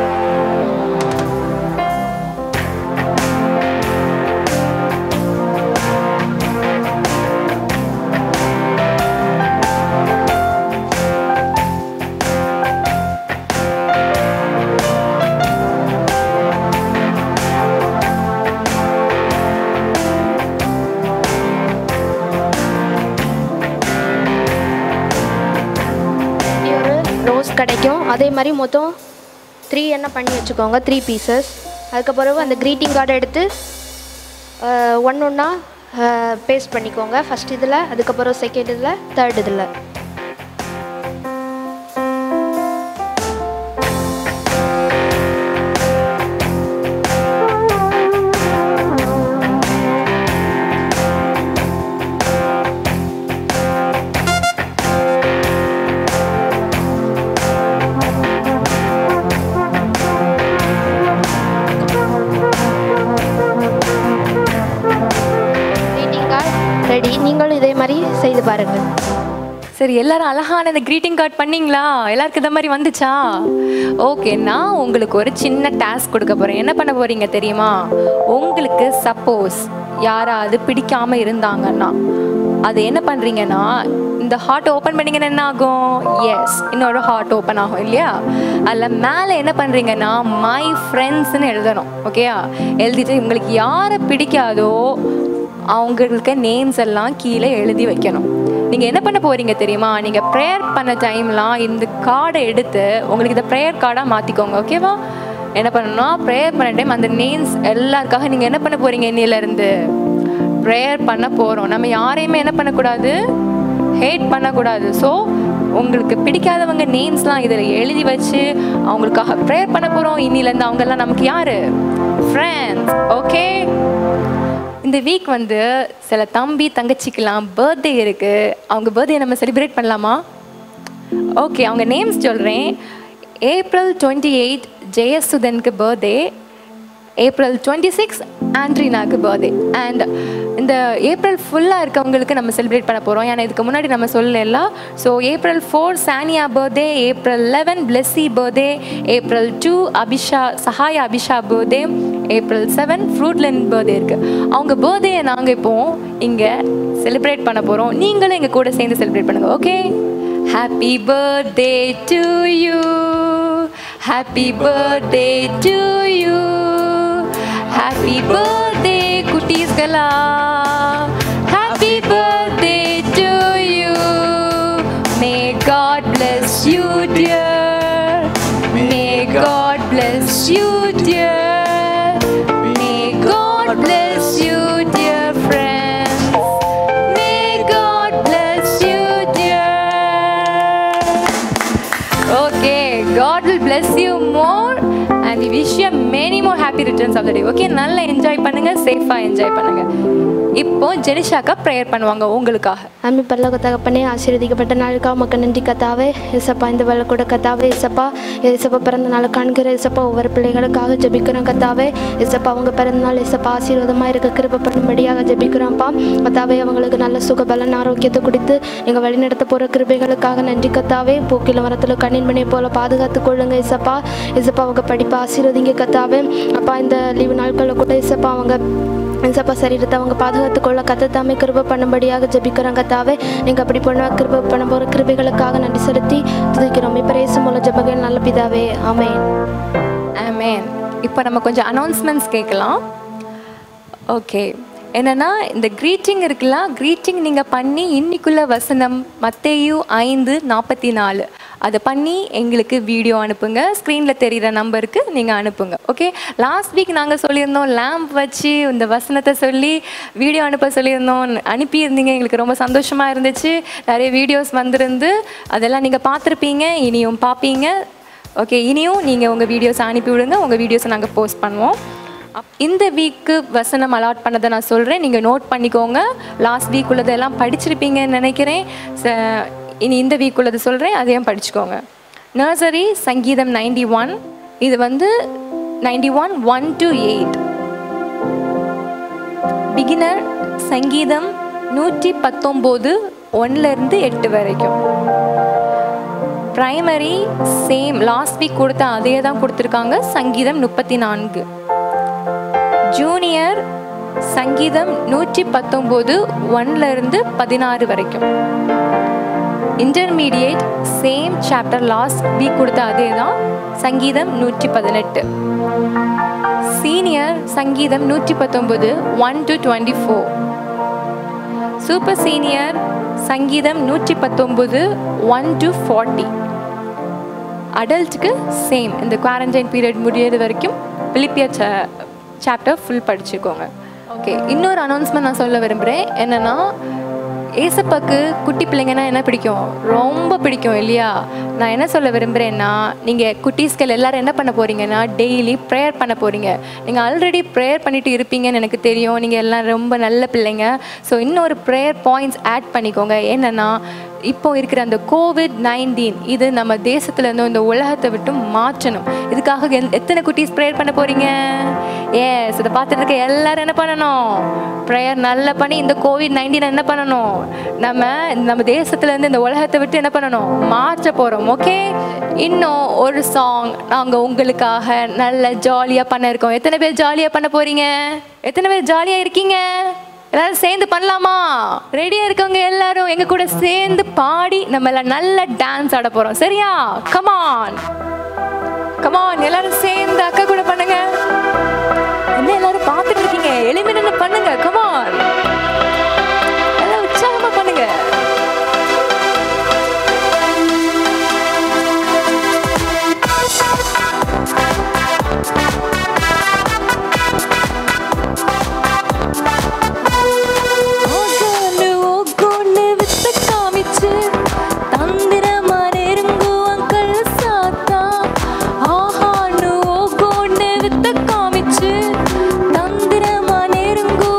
இப்படி ஒரு ரோஸ் கிடைக்கும் அதே மாதிரி மொத்தம் த்ரீ என்ன பண்ணி வச்சுக்கோங்க த்ரீ பீசஸ் அதுக்கப்புறம் அந்த க்ரீட்டிங் கார்டை எடுத்து ஒன்று ஒன்றா பேஸ்ட் பண்ணிக்கோங்க ஃபஸ்ட் இதில் அதுக்கப்புறம் செகண்ட் இதில் தேர்ட் இதில் க்ரீட்டிங் கார்டு ரெடி நீங்களும் இதே மாதிரி செய்து பாருங்கள் சரி எல்லாரும் அழகான இந்த greeting கார்டு பண்ணீங்களா எல்லாருக்கும் இந்த மாதிரி வந்துச்சா ஓகே நான் உங்களுக்கு ஒரு சின்ன டாஸ்க் கொடுக்க போறேன் என்ன பண்ண போறீங்க தெரியுமா உங்களுக்கு சப்போஸ் யாராவது பிடிக்காம இருந்தாங்கன்னா அது என்ன பண்றீங்கன்னா இந்த ஹார்ட் ஓப்பன் பண்ணீங்கன்னா என்ன ஆகும் எஸ் இன்னொரு ஹார்ட் ஓப்பன் ஆகும் இல்லையா அதில் மேலே என்ன பண்ணுறீங்கன்னா மை ஃப்ரெண்ட்ஸ்னு எழுதணும் ஓகேயா எழுதிட்டு உங்களுக்கு யாரை பிடிக்காதோ அவங்களுக்கு நேம்ஸ் எல்லாம் கீழே எழுதி வைக்கணும் நீங்கள் என்ன பண்ண போறீங்க தெரியுமா நீங்கள் ப்ரேயர் பண்ண டைம்லாம் இந்த கார்டை எடுத்து உங்களுக்கு இந்த ப்ரேயர் கார்டாக மாற்றிக்கோங்க ஓகேவா என்ன பண்ணணும்னா ப்ரேயர் பண்ண டைம் அந்த நேம்ஸ் எல்லாருக்காக நீங்கள் என்ன பண்ண போறீங்க இன்னிலேருந்து ப்ரேயர் பண்ண போகிறோம் நம்ம யாரையுமே என்ன பண்ணக்கூடாது ஹேட் பண்ணக்கூடாது ஸோ உங்களுக்கு பிடிக்காதவங்க நேம்ஸ்லாம் இதில் எழுதி வச்சு அவங்களுக்காக ப்ரேயர் பண்ண போகிறோம் இன்னிலேருந்து அவங்கெல்லாம் நமக்கு யார் ஃப்ரெண்ட்ஸ் ஓகே இந்த வீக் வந்து சில தம்பி தங்கச்சிக்கெல்லாம் பர்த்டே இருக்குது அவங்க பர்த்டே நம்ம செலிப்ரேட் பண்ணலாமா ஓகே அவங்க நேம்ஸ் சொல்கிறேன் ஏப்ரல் டுவெண்ட்டி எயிட் ஜெயசுதனுக்கு பர்த்டே ஏப்ரல் டுவெண்ட்டி சிக்ஸ் ஆண்ட்ரினாக்கு பர்த்டே அண்ட் இந்த ஏப்ரல் ஃபுல்லாக இருக்கவங்களுக்கு நம்ம செலிப்ரேட் பண்ண போகிறோம் ஏன்னா இதுக்கு முன்னாடி நம்ம சொல்லல so April four Saniya birthday April eleven Blessy birthday April two Abisha Sahaya Abisha birthday April seven ஃப்ரூட்லன் பர்த்டே இருக்குது அவங்க பர்த்டே நாங்கள் இப்போ இங்கே செலிப்ரேட் பண்ண போகிறோம் நீங்களும் எங்கள் கூட சேர்ந்து செலிப்ரேட் பண்ணுங்கள் okay happy birthday to you happy birthday to you happy birthday குட்டீஸ்களா happy birthday to you may God bless you dear may God bless you dear may God bless you dear friends may God bless you dear Okay, God will bless you more and we wish you a many more happy returns of the day okay நல்லா enjoy பண்ணுங்க சேஃபாக enjoy பண்ணுங்க இப்போ ஜெனிஷாக்கா prayer பண்ணுவாங்க உங்களுக்காக அம்மி பரலோக தகப்பனே ஆசீர்வதிக்கப்பட்ட நாளுக்காக மக்கள் நன்றி கத்தாவே இசப்பா இந்த வேலை கூட கத்தாவே இசப்பா இசப்பா பிறந்த நாள் காண்கிற இசப்பா ஒவ்வொரு பிள்ளைகளுக்காக ஜெபிக்கிறோம் கத்தாவே இசப்பா அவங்க பிறந்த நாள் இசப்பா ஆசீர்வாதமாக இருக்க கிருப பண்ணும்படியாக ஜெபிக்கிறோம்ப்பா கத்தாவே அவங்களுக்கு நல்ல சுக பலன் ஆரோக்கியத்தை கொடுத்து எங்கள் வழிநடத்த போகிற கிருபைகளுக்காக நன்றி கத்தாவே பூக்கில மரத்தில் கண்ணின் மணியை போல பாதுகாத்து கொள்ளுங்க இசப்பா இசப்பா அவங்க படிப்பை ஆசீர்வதிங்க கத்தாவே அப்பா இந்த லீவு நாட்களில் கூட இசப்பா அவங்க இசப்பா சரீரத்தை அவங்க பாதுகாத்து கொள்ள கத்த தாமே கிருப பண்ணும்படியாக ஜெபிக்கிறாங்க தாவே நீங்கள் அப்படி பண்ண கிருப பண்ண போகிற கிருபைகளுக்காக நன்றி செலுத்தி துதிக்கிறோம் இப்போ ரேசு மூலம் ஜெபங்கள் நல்ல பிதாவே ஆமென் ஆமேன் இப்போ நம்ம கொஞ்சம் அனௌன்ஸ்மெண்ட்ஸ் கேட்கலாம் ஓகே என்னன்னா இந்த க்ரீட்டிங் இருக்குல்ல க்ரீட்டிங் நீங்கள் பண்ணி இன்னைக்குள்ள வசனம் மத்தேயு ஐந்து நாற்பத்தி நாலு அதை பண்ணி எங்களுக்கு வீடியோ அனுப்புங்க ஸ்க்ரீனில் தெரிகிற நம்பருக்கு நீங்கள் அனுப்புங்க ஓகே லாஸ்ட் வீக் நாங்கள் சொல்லியிருந்தோம் லேம்ப் வச்சு இந்த வசனத்தை சொல்லி வீடியோ அனுப்ப சொல்லியிருந்தோம் அனுப்பியிருந்தீங்க எங்களுக்கு ரொம்ப சந்தோஷமாக இருந்துச்சு நிறைய வீடியோஸ் வந்திருந்து அதெல்லாம் நீங்கள் பார்த்துருப்பீங்க இனியும் பார்ப்பீங்க ஓகே இனியும் நீங்கள் உங்கள் வீடியோஸ் அனுப்பி விடுங்க உங்கள் வீடியோஸை நாங்கள் போஸ்ட் பண்ணுவோம் அப்- இந்த வீக்கு வசனம் அலாட் பண்ணதை நான் சொல்கிறேன் நீங்கள் நோட் பண்ணிக்கோங்க லாஸ்ட் வீக் உள்ளதெல்லாம் படிச்சிருப்பீங்கன்னு நினைக்கிறேன் ச- இனி இந்த வீக் உள்ளது சொல்கிறேன் அதையும் படிச்சுக்கோங்க நர்சரி சங்கீதம் நைன்டி ஒன் இது வந்து ninety one one two eight beginner சங்கீதம் நூற்றி பத்தொம்போது ஒன்லேருந்து எட்டு வரைக்கும் பிரைமரி சேம் லாஸ்ட் வீக் கொடுத்த அதே தான் கொடுத்துருக்காங்க சங்கீதம் முப்பத்தி நான்கு ஜூனியர் சங்கீதம் நூற்றி பத்தொம்போது ஒன்ல இருந்து பதினாறு வரைக்கும் intermediate same chapter last week கொடுத்த அதே தான் சங்கீதம் நூற்றி பதினெட்டு சீனியர் சங்கீதம் நூற்றி பத்தொன்பது one two twenty four super senior சங்கீதம் நூற்றி பத்தொன்பது ஒன் டு ஃபார்ட்டி அடல்ட்டுக்கு சேம் இந்த குவாரண்டைன் பீரியட் முடியிறது வரைக்கும் பிலிப்பிய சாப்டர் ஃபுல் படிச்சுக்கோங்க ஓகே இன்னொரு அனௌன்ஸ்மெண்ட் நான் சொல்ல விரும்புகிறேன் என்னென்னா ஏசப்பாக்கு குட்டி பிள்ளைங்கன்னா என்ன பிடிக்கும் ரொம்ப பிடிக்கும் இல்லையா நான் என்ன சொல்ல விரும்புகிறேன்னா நீங்கள் குட்டீஸ்கள் எல்லாரும் என்ன பண்ண போகிறீங்கன்னா டெய்லி ப்ரேயர் பண்ண போகிறீங்க நீங்கள் ஆல்ரெடி ப்ரேயர் பண்ணிட்டு இருப்பீங்கன்னு எனக்கு தெரியும் நீங்கள் எல்லாம் ரொம்ப நல்ல பிள்ளைங்க ஸோ இன்னொரு ப்ரேயர் பாயிண்ட்ஸ் ஆட் பண்ணிக்கோங்க என்னென்னா இப்போ இருக்கிற அந்த கோவிட் நைன்டீன் இது நம்ம தேசத்துல இருந்தும் இந்த உலகத்தை விட்டு மாற்றணும் இதுக்காக எந்- எத்தனை குட்டீஸ் ப்ரேயர் பண்ண போறீங்க எஸ் இதை பார்த்துட்டு இருக்க எல்லாரும் என்ன பண்ணணும் ப்ரேயர் நல்லா பண்ணி இந்த கோவிட் நைன்டீன் என்ன பண்ணணும் நம்ம நம்ம தேசத்துல இருந்து இந்த உலகத்தை விட்டு என்ன பண்ணணும் மாற்ற போறோம் ஓகே இன்னும் ஒரு சாங் நாங்க உங்களுக்காக நல்ல ஜாலியா பண்ண இருக்கோம் எத்தனை பேர் ஜாலியா பண்ண போறீங்க எத்தனை பேர் ஜாலியா இருக்கீங்க எல்லாரும் சேர்ந்து பண்ணலாமா ரெடியா இருக்கவங்க எல்லாரும் எங்க கூட சேர்ந்து பாடி நம்ம எல்லாம் நல்ல டான்ஸ் ஆட போறோம் சரியா கமான் கமான் எல்லாரும் சேர்ந்து அக்கா கூட பண்ணுங்க என்ன எல்லாரும் பார்த்துட்டு இருக்கீங்க எளிமை நின்னு பண்ணுங்க கமான் எல்லாம் உற்சாகமா பண்ணுங்க ஆகான்னு ஓகோன்னு வித்த காமிச்சு தந்திரமா நெருங்குவான் கள்ள சாத்தா ஆஹான்னு ஓகோன்னு வித்த காமிச்சு தந்திரமா நெருங்குவான்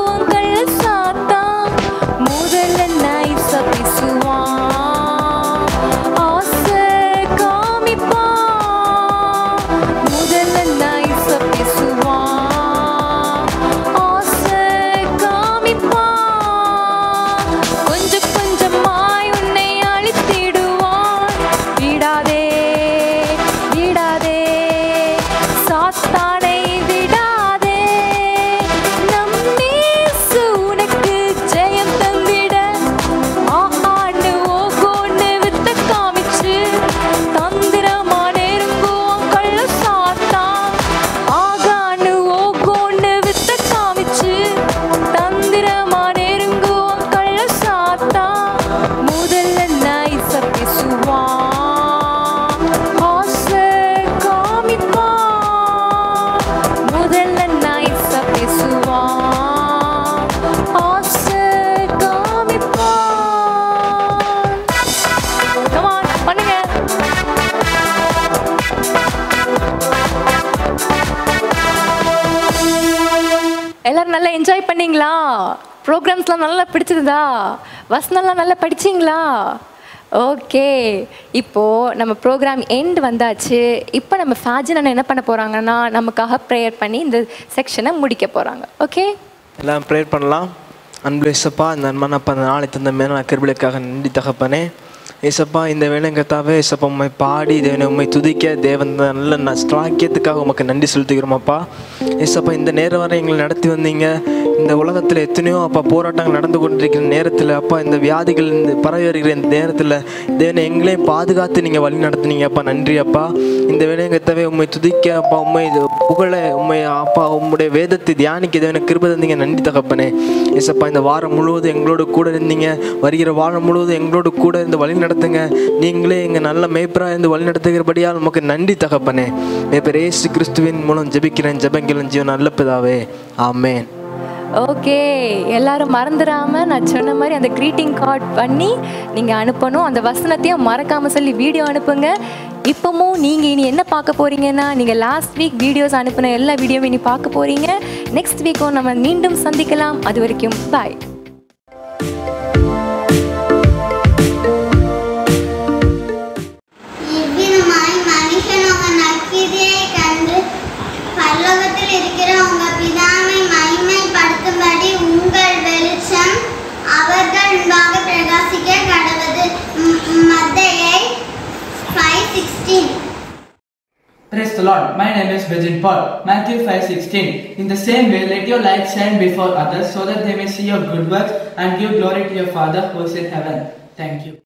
எல்லாரும் நல்லா என்ஜாய் பண்ணீங்களா ப்ரோக்ராம்ஸ்லாம் நல்லா பிடிச்சதா வசனம்லாம் நல்லா படிச்சீங்களா ஓகே இப்போது நம்ம ப்ரோக்ராம் எண்ட் வந்தாச்சு இப்போ நம்ம ஃபேஜன் அண்ணன் என்ன பண்ண போகிறாங்கன்னா நமக்காக ப்ரேயர் பண்ணி இந்த செக்ஷனை முடிக்க போகிறாங்க ஓகே எல்லாம் ப்ரேயர் பண்ணலாம் அன்பு ஏசப்பா இந்த அன்பான அப்பா அந்த நாளை தந்த மேல கிருபிலுக்காக நன்றி தகப்பனே ஏசப்பா இந்த வேலைங்கத்தாவே ஏசப்பா உண்மை பாடி தேவனை உண்மை துதிக்க தேவன் இந்த நல்ல ந- ஸ்லாக்கியத்துக்காக உமக்கு நன்றி செலுத்துகிறோமப்பா ஏசப்பா இந்த நேரம் வரை எங்களை நடத்தி வந்தீங்க இந்த உலகத்தில் எத்தனையோ அப்பா போராட்டங்கள் நடந்து கொண்டிருக்கிற நேரத்தில் அப்பா இந்த வியாதிகள் இந்த பரவி வருகிற இந்த நேரத்தில் தேவனை எங்களையும் பாதுகாத்து நீங்கள் வழி நடத்துனீங்க அப்பா நன்றி அப்பா இந்த வேலைங்கத்தவே உண்மை துதிக்க அப்பா உண்மை இது புகழ உண்மை அப்பா உம்முடைய வேதத்தை தியானிக்க தேவனை கிருப தந்தீங்க நன்றி தகப்பனே ஏசப்பா இந்த வாரம் முழுவதும் எங்களோட கூட இருந்தீங்க வருகிற வாரம் முழுவதும் எங்களோட கூட இருந்து வழி நடத்துங்க நீங்களே எங்கள் நல்ல மேய்ப்பரா இருந்து வழி நடத்துகிறபடியால் உமக்கு நன்றி தகப்பனே மேய்ப்பர் ஏசு கிறிஸ்துவின் மூலம் ஜெபிக்கிறேன் ஜெபங்கிலும் ஜீவன் நல்ல பிதாவே ஆமென் ஓகே எல்லாரும் மறந்துடாம நான் சொன்ன மாதிரி அந்த greeting கார்டு பண்ணி நீங்கள் அனுப்பணும் அந்த வசனத்தையும் மறக்காம சொல்லி வீடியோ அனுப்புங்க இப்போவும் நீங்கள் இனி என்ன பார்க்க போறீங்கன்னா நீங்கள் லாஸ்ட் வீக் வீடியோஸ் அனுப்பின எல்லா வீடியோவும் இனி பார்க்க போறீங்க நெக்ஸ்ட் வீக்கும் நம்ம மீண்டும் சந்திக்கலாம் அது வரைக்கும் பாய் இவ்விதமாய் மனுஷன் உங்கள் நற்கிரியைக் கண்டு பரலோகத்தில் இருக்கிற உங்கள் பிதாவை மகிமைப்படுத்தும்படி உங்கள் வெளிச்சம் அவர்கள் முன்பாக பிரகாசிக்க கடவுது மத்தையை five sixteen Praise the Lord. My name is Virgin Paul. Matthew 5:16. In the same way, let your light shine before others, so that they may see your good works and give glory to your Father who is in heaven. Thank you.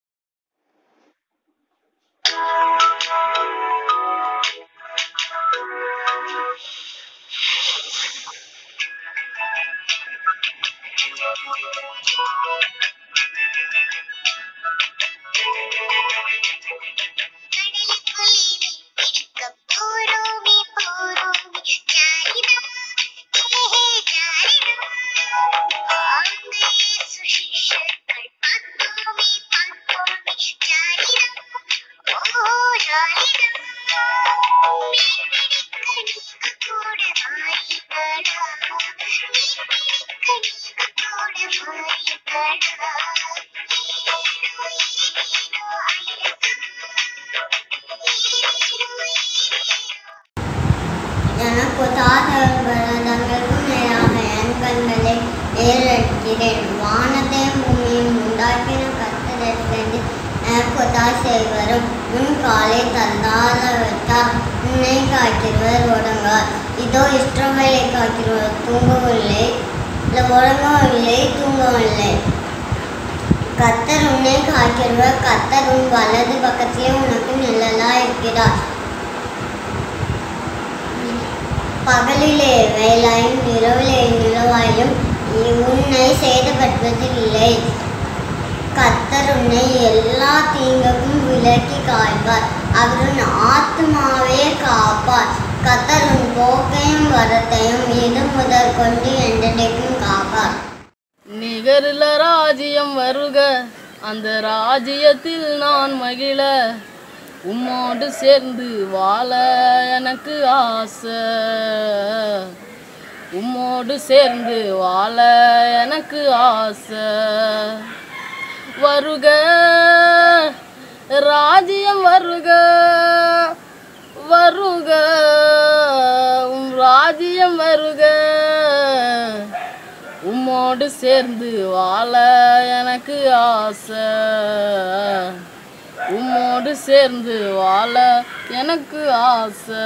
எனக்கு தாதங்களுக்கும் நேராக என் கண்களை ஏறெடுக்கிறேன் வானத்தையும் பூமியும் உண்டாக்கின கத்தரிலிருந்து எனக்கு ஒத்தாய் செய்வரும் உன் காலை தந்தாத விட்டார் உன்னை காக்கிறவர் ஒடுங்கார் இதோ இஷ்டங்களை காக்கிறவர் தூங்கவில்லை இல்லை உறங்கவில்லை தூங்கவில்லை கத்தர் உன்னை காக்கிறவர் கத்தர் உன் வலது பக்கத்திலே உனக்கு நிழலா இருக்கிறார் பகலிலே வேலாயும் இரவிலே நிலவாயும் உன்னை சேதப்படுவதில்லை கத்தர் உன்னை எல்லா தீங்குக்கும் விலக்கி காய்ப்பார் அவர் உன் ஆத்மாவே காப்பார் கத்தர் உன் போக்கையும் வரத்தையும் இது முதல் கொண்டு என்றைக்கும் காப்பார் நிகரில ராஜ்யம் வருக அந்த ராஜ்யத்தில் நான் மகிழ உம்மோடு சேர்ந்து வாழ எனக்கு ஆசை உம்மோடு சேர்ந்து வாழ எனக்கு ஆசை வருக ராஜ்யம் வருக வருக உம் ராஜ்யம் வருக உம்மோடு சேர்ந்து வாழ எனக்கு ஆசை உம்மோடு சேர்ந்து வாழ எனக்கு ஆசை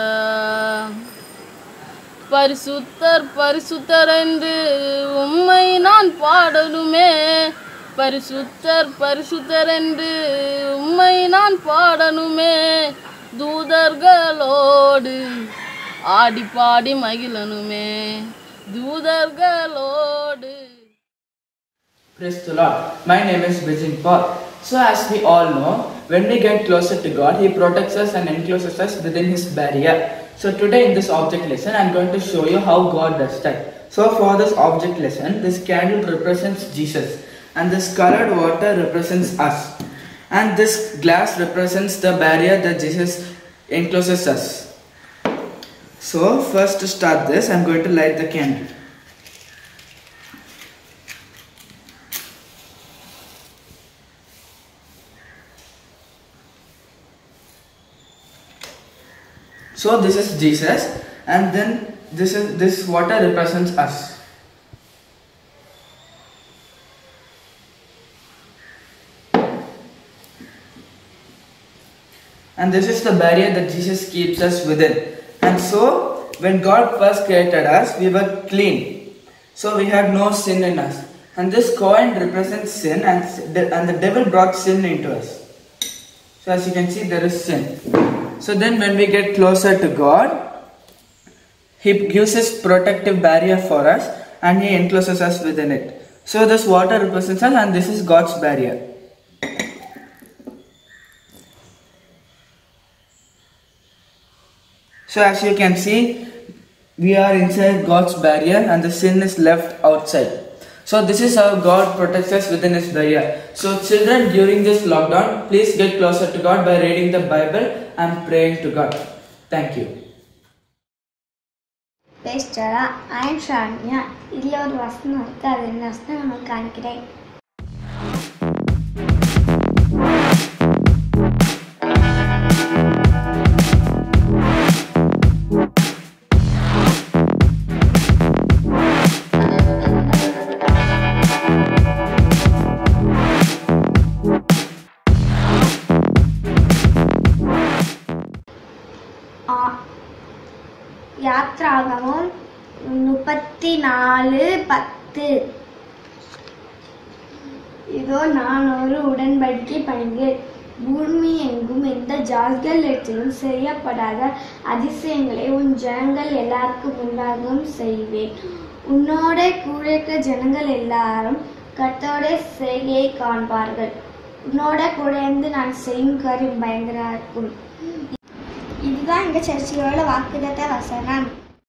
பரிசுத்தர் பரிசுத்தர் என்று உம்மை நான் பாடணுமே பரிசுத்தர் பரிசுத்தர் என்று உம்மை நான் பாடணுமே தூதர்களோடு ஆடி பாடி மகிழனுமே தூதர்களோடு Praise the Lord. My name is Vijay Paul. So, as we all know, when we get closer to God, He protects us and encloses us within His barrier. So, today in this object lesson, I'm going to show you how God does that. So, for this object lesson, this candle represents Jesus, and this colored water represents us, and this glass represents the barrier that Jesus encloses us. So, first to start this, I'm going to light the candle. So this is Jesus, and then this is this water represents us. And this is the barrier that Jesus keeps us within. And so, when God first created us, we were clean. So we had no sin in us. And this coin represents sin, and, and the devil brought sin into us. So as you can see, there is sin. So then when we get closer to God, He gives His protective barrier for us and He encloses us within it. So this water represents us and this is God's barrier. So as you can see, we are inside God's barrier and the sin is left outside. So this is how God protects us within His barrier. So children, during this lockdown, please get closer to God by reading the Bible and praying to God. Thank you. பேஸ்டரா I'm Shanya இதில் ஒரு வசனம் இருக்குது அது என்ன வசனம் நமக்கு காணிக்கிறேன் ஆ- யாத்ராகமம் முப்பத்தி நாலு பத்து இதோ நான் ஒரு உடன்படிக்கை பண்ணுகிறேன் பூமி எங்கும் எந்த ஜாதிகளிடத்திலும் செய்யப்படாத அதிசயங்களை உன் ஜனங்கள் எல்லாருக்கும் உண்டாகவும் செய்வேன் உன்னோட கூட இருக்கிற ஜனங்கள் எல்லாரும் கர்த்தரோட செய்கையை காண்பார்கள் உன்னோட கூட இருந்து நான் செய்யும் காரியம் பயங்கரா இருக்கும் இதுதான் எங்க சர்ச்சையோட வாக்குதத்த வசனம்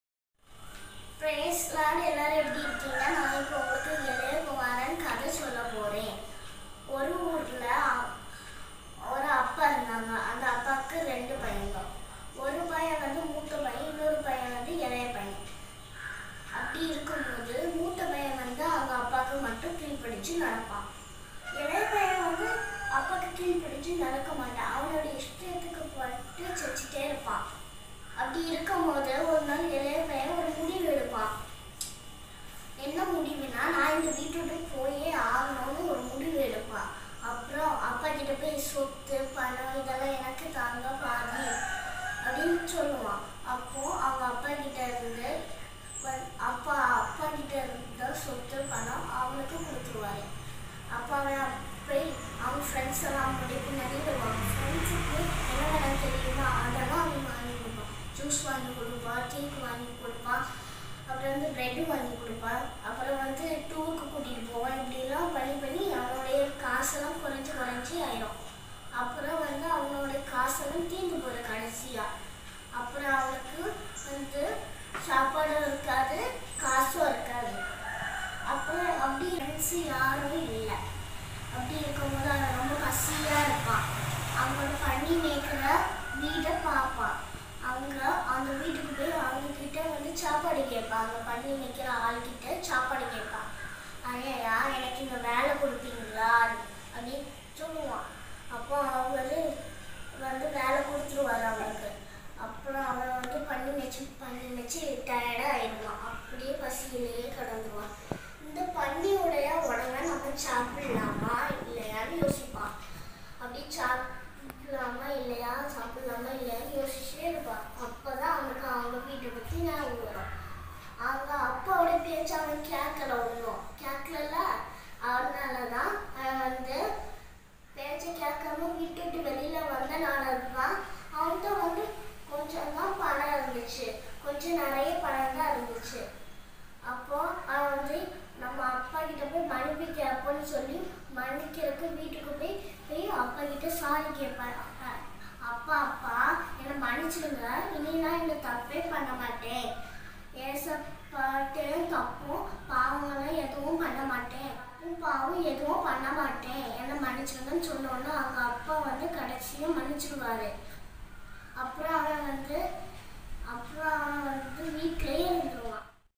பிரேஸ் லார்ட் எல்லாரும் எப்படி இருக்கீங்க நான் இப்போ உங்களுக்கு இளைய குமாரன் கதை சொல்ல போறேன் ஒரு ஊர்ல அ- ஒரு அப்பா இருந்தாங்க அந்த அப்பாவுக்கு ரெண்டு பையங்க ஒரு பையன் வந்து மூத்த பையன் இன்னொரு பையன் வந்து இளைய பையன் அப்படி இருக்கும்போது மூத்த பையன் வந்து அவங்க அப்பாவுக்கு மட்டும் கீழ்ப்பிடிச்சு நடப்பான் இளைய பையன் வந்து அப்பாவுக்கு கீழ்ப்பிடிச்சு நடக்க மாட்டான் அவனோட இஷ்டத்துக்கு பட்டு செச்சுட்டே இருப்பான் அப்படி இருக்கும்போது ஒரு நாள் இளைய பையன் ஒரு முடிவு எடுப்பான் என்ன முடிவுனா நான் இந்த வீட்டை விட்டு போயே ஆகணும்னு ஒரு முடிவு எடுப்பான் அப்புறம் அப்பா கிட்ட போய் சொத்து பணம் இதெல்லாம் எனக்கு தாங்க பாதி அப்படின்னு சொல்லுவான் அப்போ அவங்க அப்பா கிட்ட இருந்து வ- அப்பா அப்பா கிட்ட இருந்த சொத்து பணம் அவனுக்கு கொடுத்துருவாரு அப்போ அவன் போய் அவங்க ஃப்ரெண்ட்ஸ் எல்லாம் அவனுடைய பின்னாடி வருவாங்க ஃப்ரெண்ட்ஸுக்கு என்ன வேணும் தெரியுமா அதெல்லாம் அவன் வாங்கி கொடுப்பான் ஜூஸ் வாங்கி கொடுப்பான் கேக் வாங்கி கொடுப்பான் அப்புறம் வந்து ப்ரெட்டு வாங்கி கொடுப்பான் அப்புறம் வந்து டூருக்கு கூட்டிகிட்டு போவான் இப்படிலாம் பண்ணி பண்ணி அவனுடைய காசெல்லாம் குறைஞ்சி குறைஞ்சி ஆயிரும் அப்புறம் வந்து அவனோட காசெல்லாம் தீர்ந்து போகிற கடைசியாக அப்புறம் அவனுக்கு வந்து சாப்பாடும் இருக்காது காசும் இருக்காது அப்புறம் அப்படி ஃப்ரெண்ட்ஸு யாரும் இல்லை அப்படி இருக்கும்போது அவன் ரொம்ப பசியாக இருப்பான் அவங்களோட பண்ணி மேய்க்கிற வீடை பார்ப்பான் அவங்க அந்த வீட்டுக்கு போய் அவங்க கிட்ட வந்து சாப்பாடு கேட்பாங்க பண்ணி மேய்க்கிற ஆள்கிட்ட சாப்பாடு கேட்பான் ஐயா எனக்கு இந்த வேலை கொடுப்பீங்களா அப்படின்னு சொல்லுவான் அப்போ அவரு வந்து வேலை கொடுத்துருவாரு அவனுக்கு அப்புறம் அவன் வந்து பண்ணி வச்சு பண்ணி வச்சு டயர்டாக ஆயிடுவான் அப்படியே பசியிலேயே கிடந்துருவான் இந்த பன்னியோடைய உடம்பை நம்ம சாப்பிடலாமா இல்லையான்னு யோசிப்பான் அப்படி சாப்பிடலாமா இல்லையா சாப்பிடலாமா இல்லையான்னு யோசிச்சுட்டே இருப்பான் அப்பதான் அவனுக்கு அவங்க வீட்டை பற்றி ஞாபகம் வரும் அவங்க அப்பாவோட பேச்சு அவன் கேட்கல ஒன்றும் கேட்கல அதனால தான் அவன் வந்து பேச்சை கேட்காம விட்டுட்டு வெளியில வந்தனால தான் அவன்கிட்ட வந்து கொஞ்சம் தான் பணம் இருந்துச்சு கொஞ்சம் நிறைய பணம் தான் இருந்துச்சு அப்போ அவன் வந்து நம்ம அப்பா கிட்ட போய் மன்னிப்பு கேட்போன்னு சொல்லி மன்னிக்கிறதுக்கு வீட்டுக்கு போய் போய் அப்பா கிட்ட சாரி கேட்பான் அப்பா அப்பா அப்பா என்னை மன்னிச்சிடுங்க இனி நான் இந்த தப்பே பண்ண மாட்டேன் ஏசப்பாட்டையும் தப்பும் பாவங்களும் எதுவும் பண்ண மாட்டேன் தப்பும் பாவம் எதுவும் பண்ண மாட்டேன் என்னை மன்னிச்சிடுங்கன்னு சொன்னோன்னே அவங்க அப்பா வந்து கடைசியும் மன்னிச்சிடுவாரு அப்புறம் அவன் வந்து அப்புறம் அவன் வந்து வீட்டிலேயே இருந்துருவான்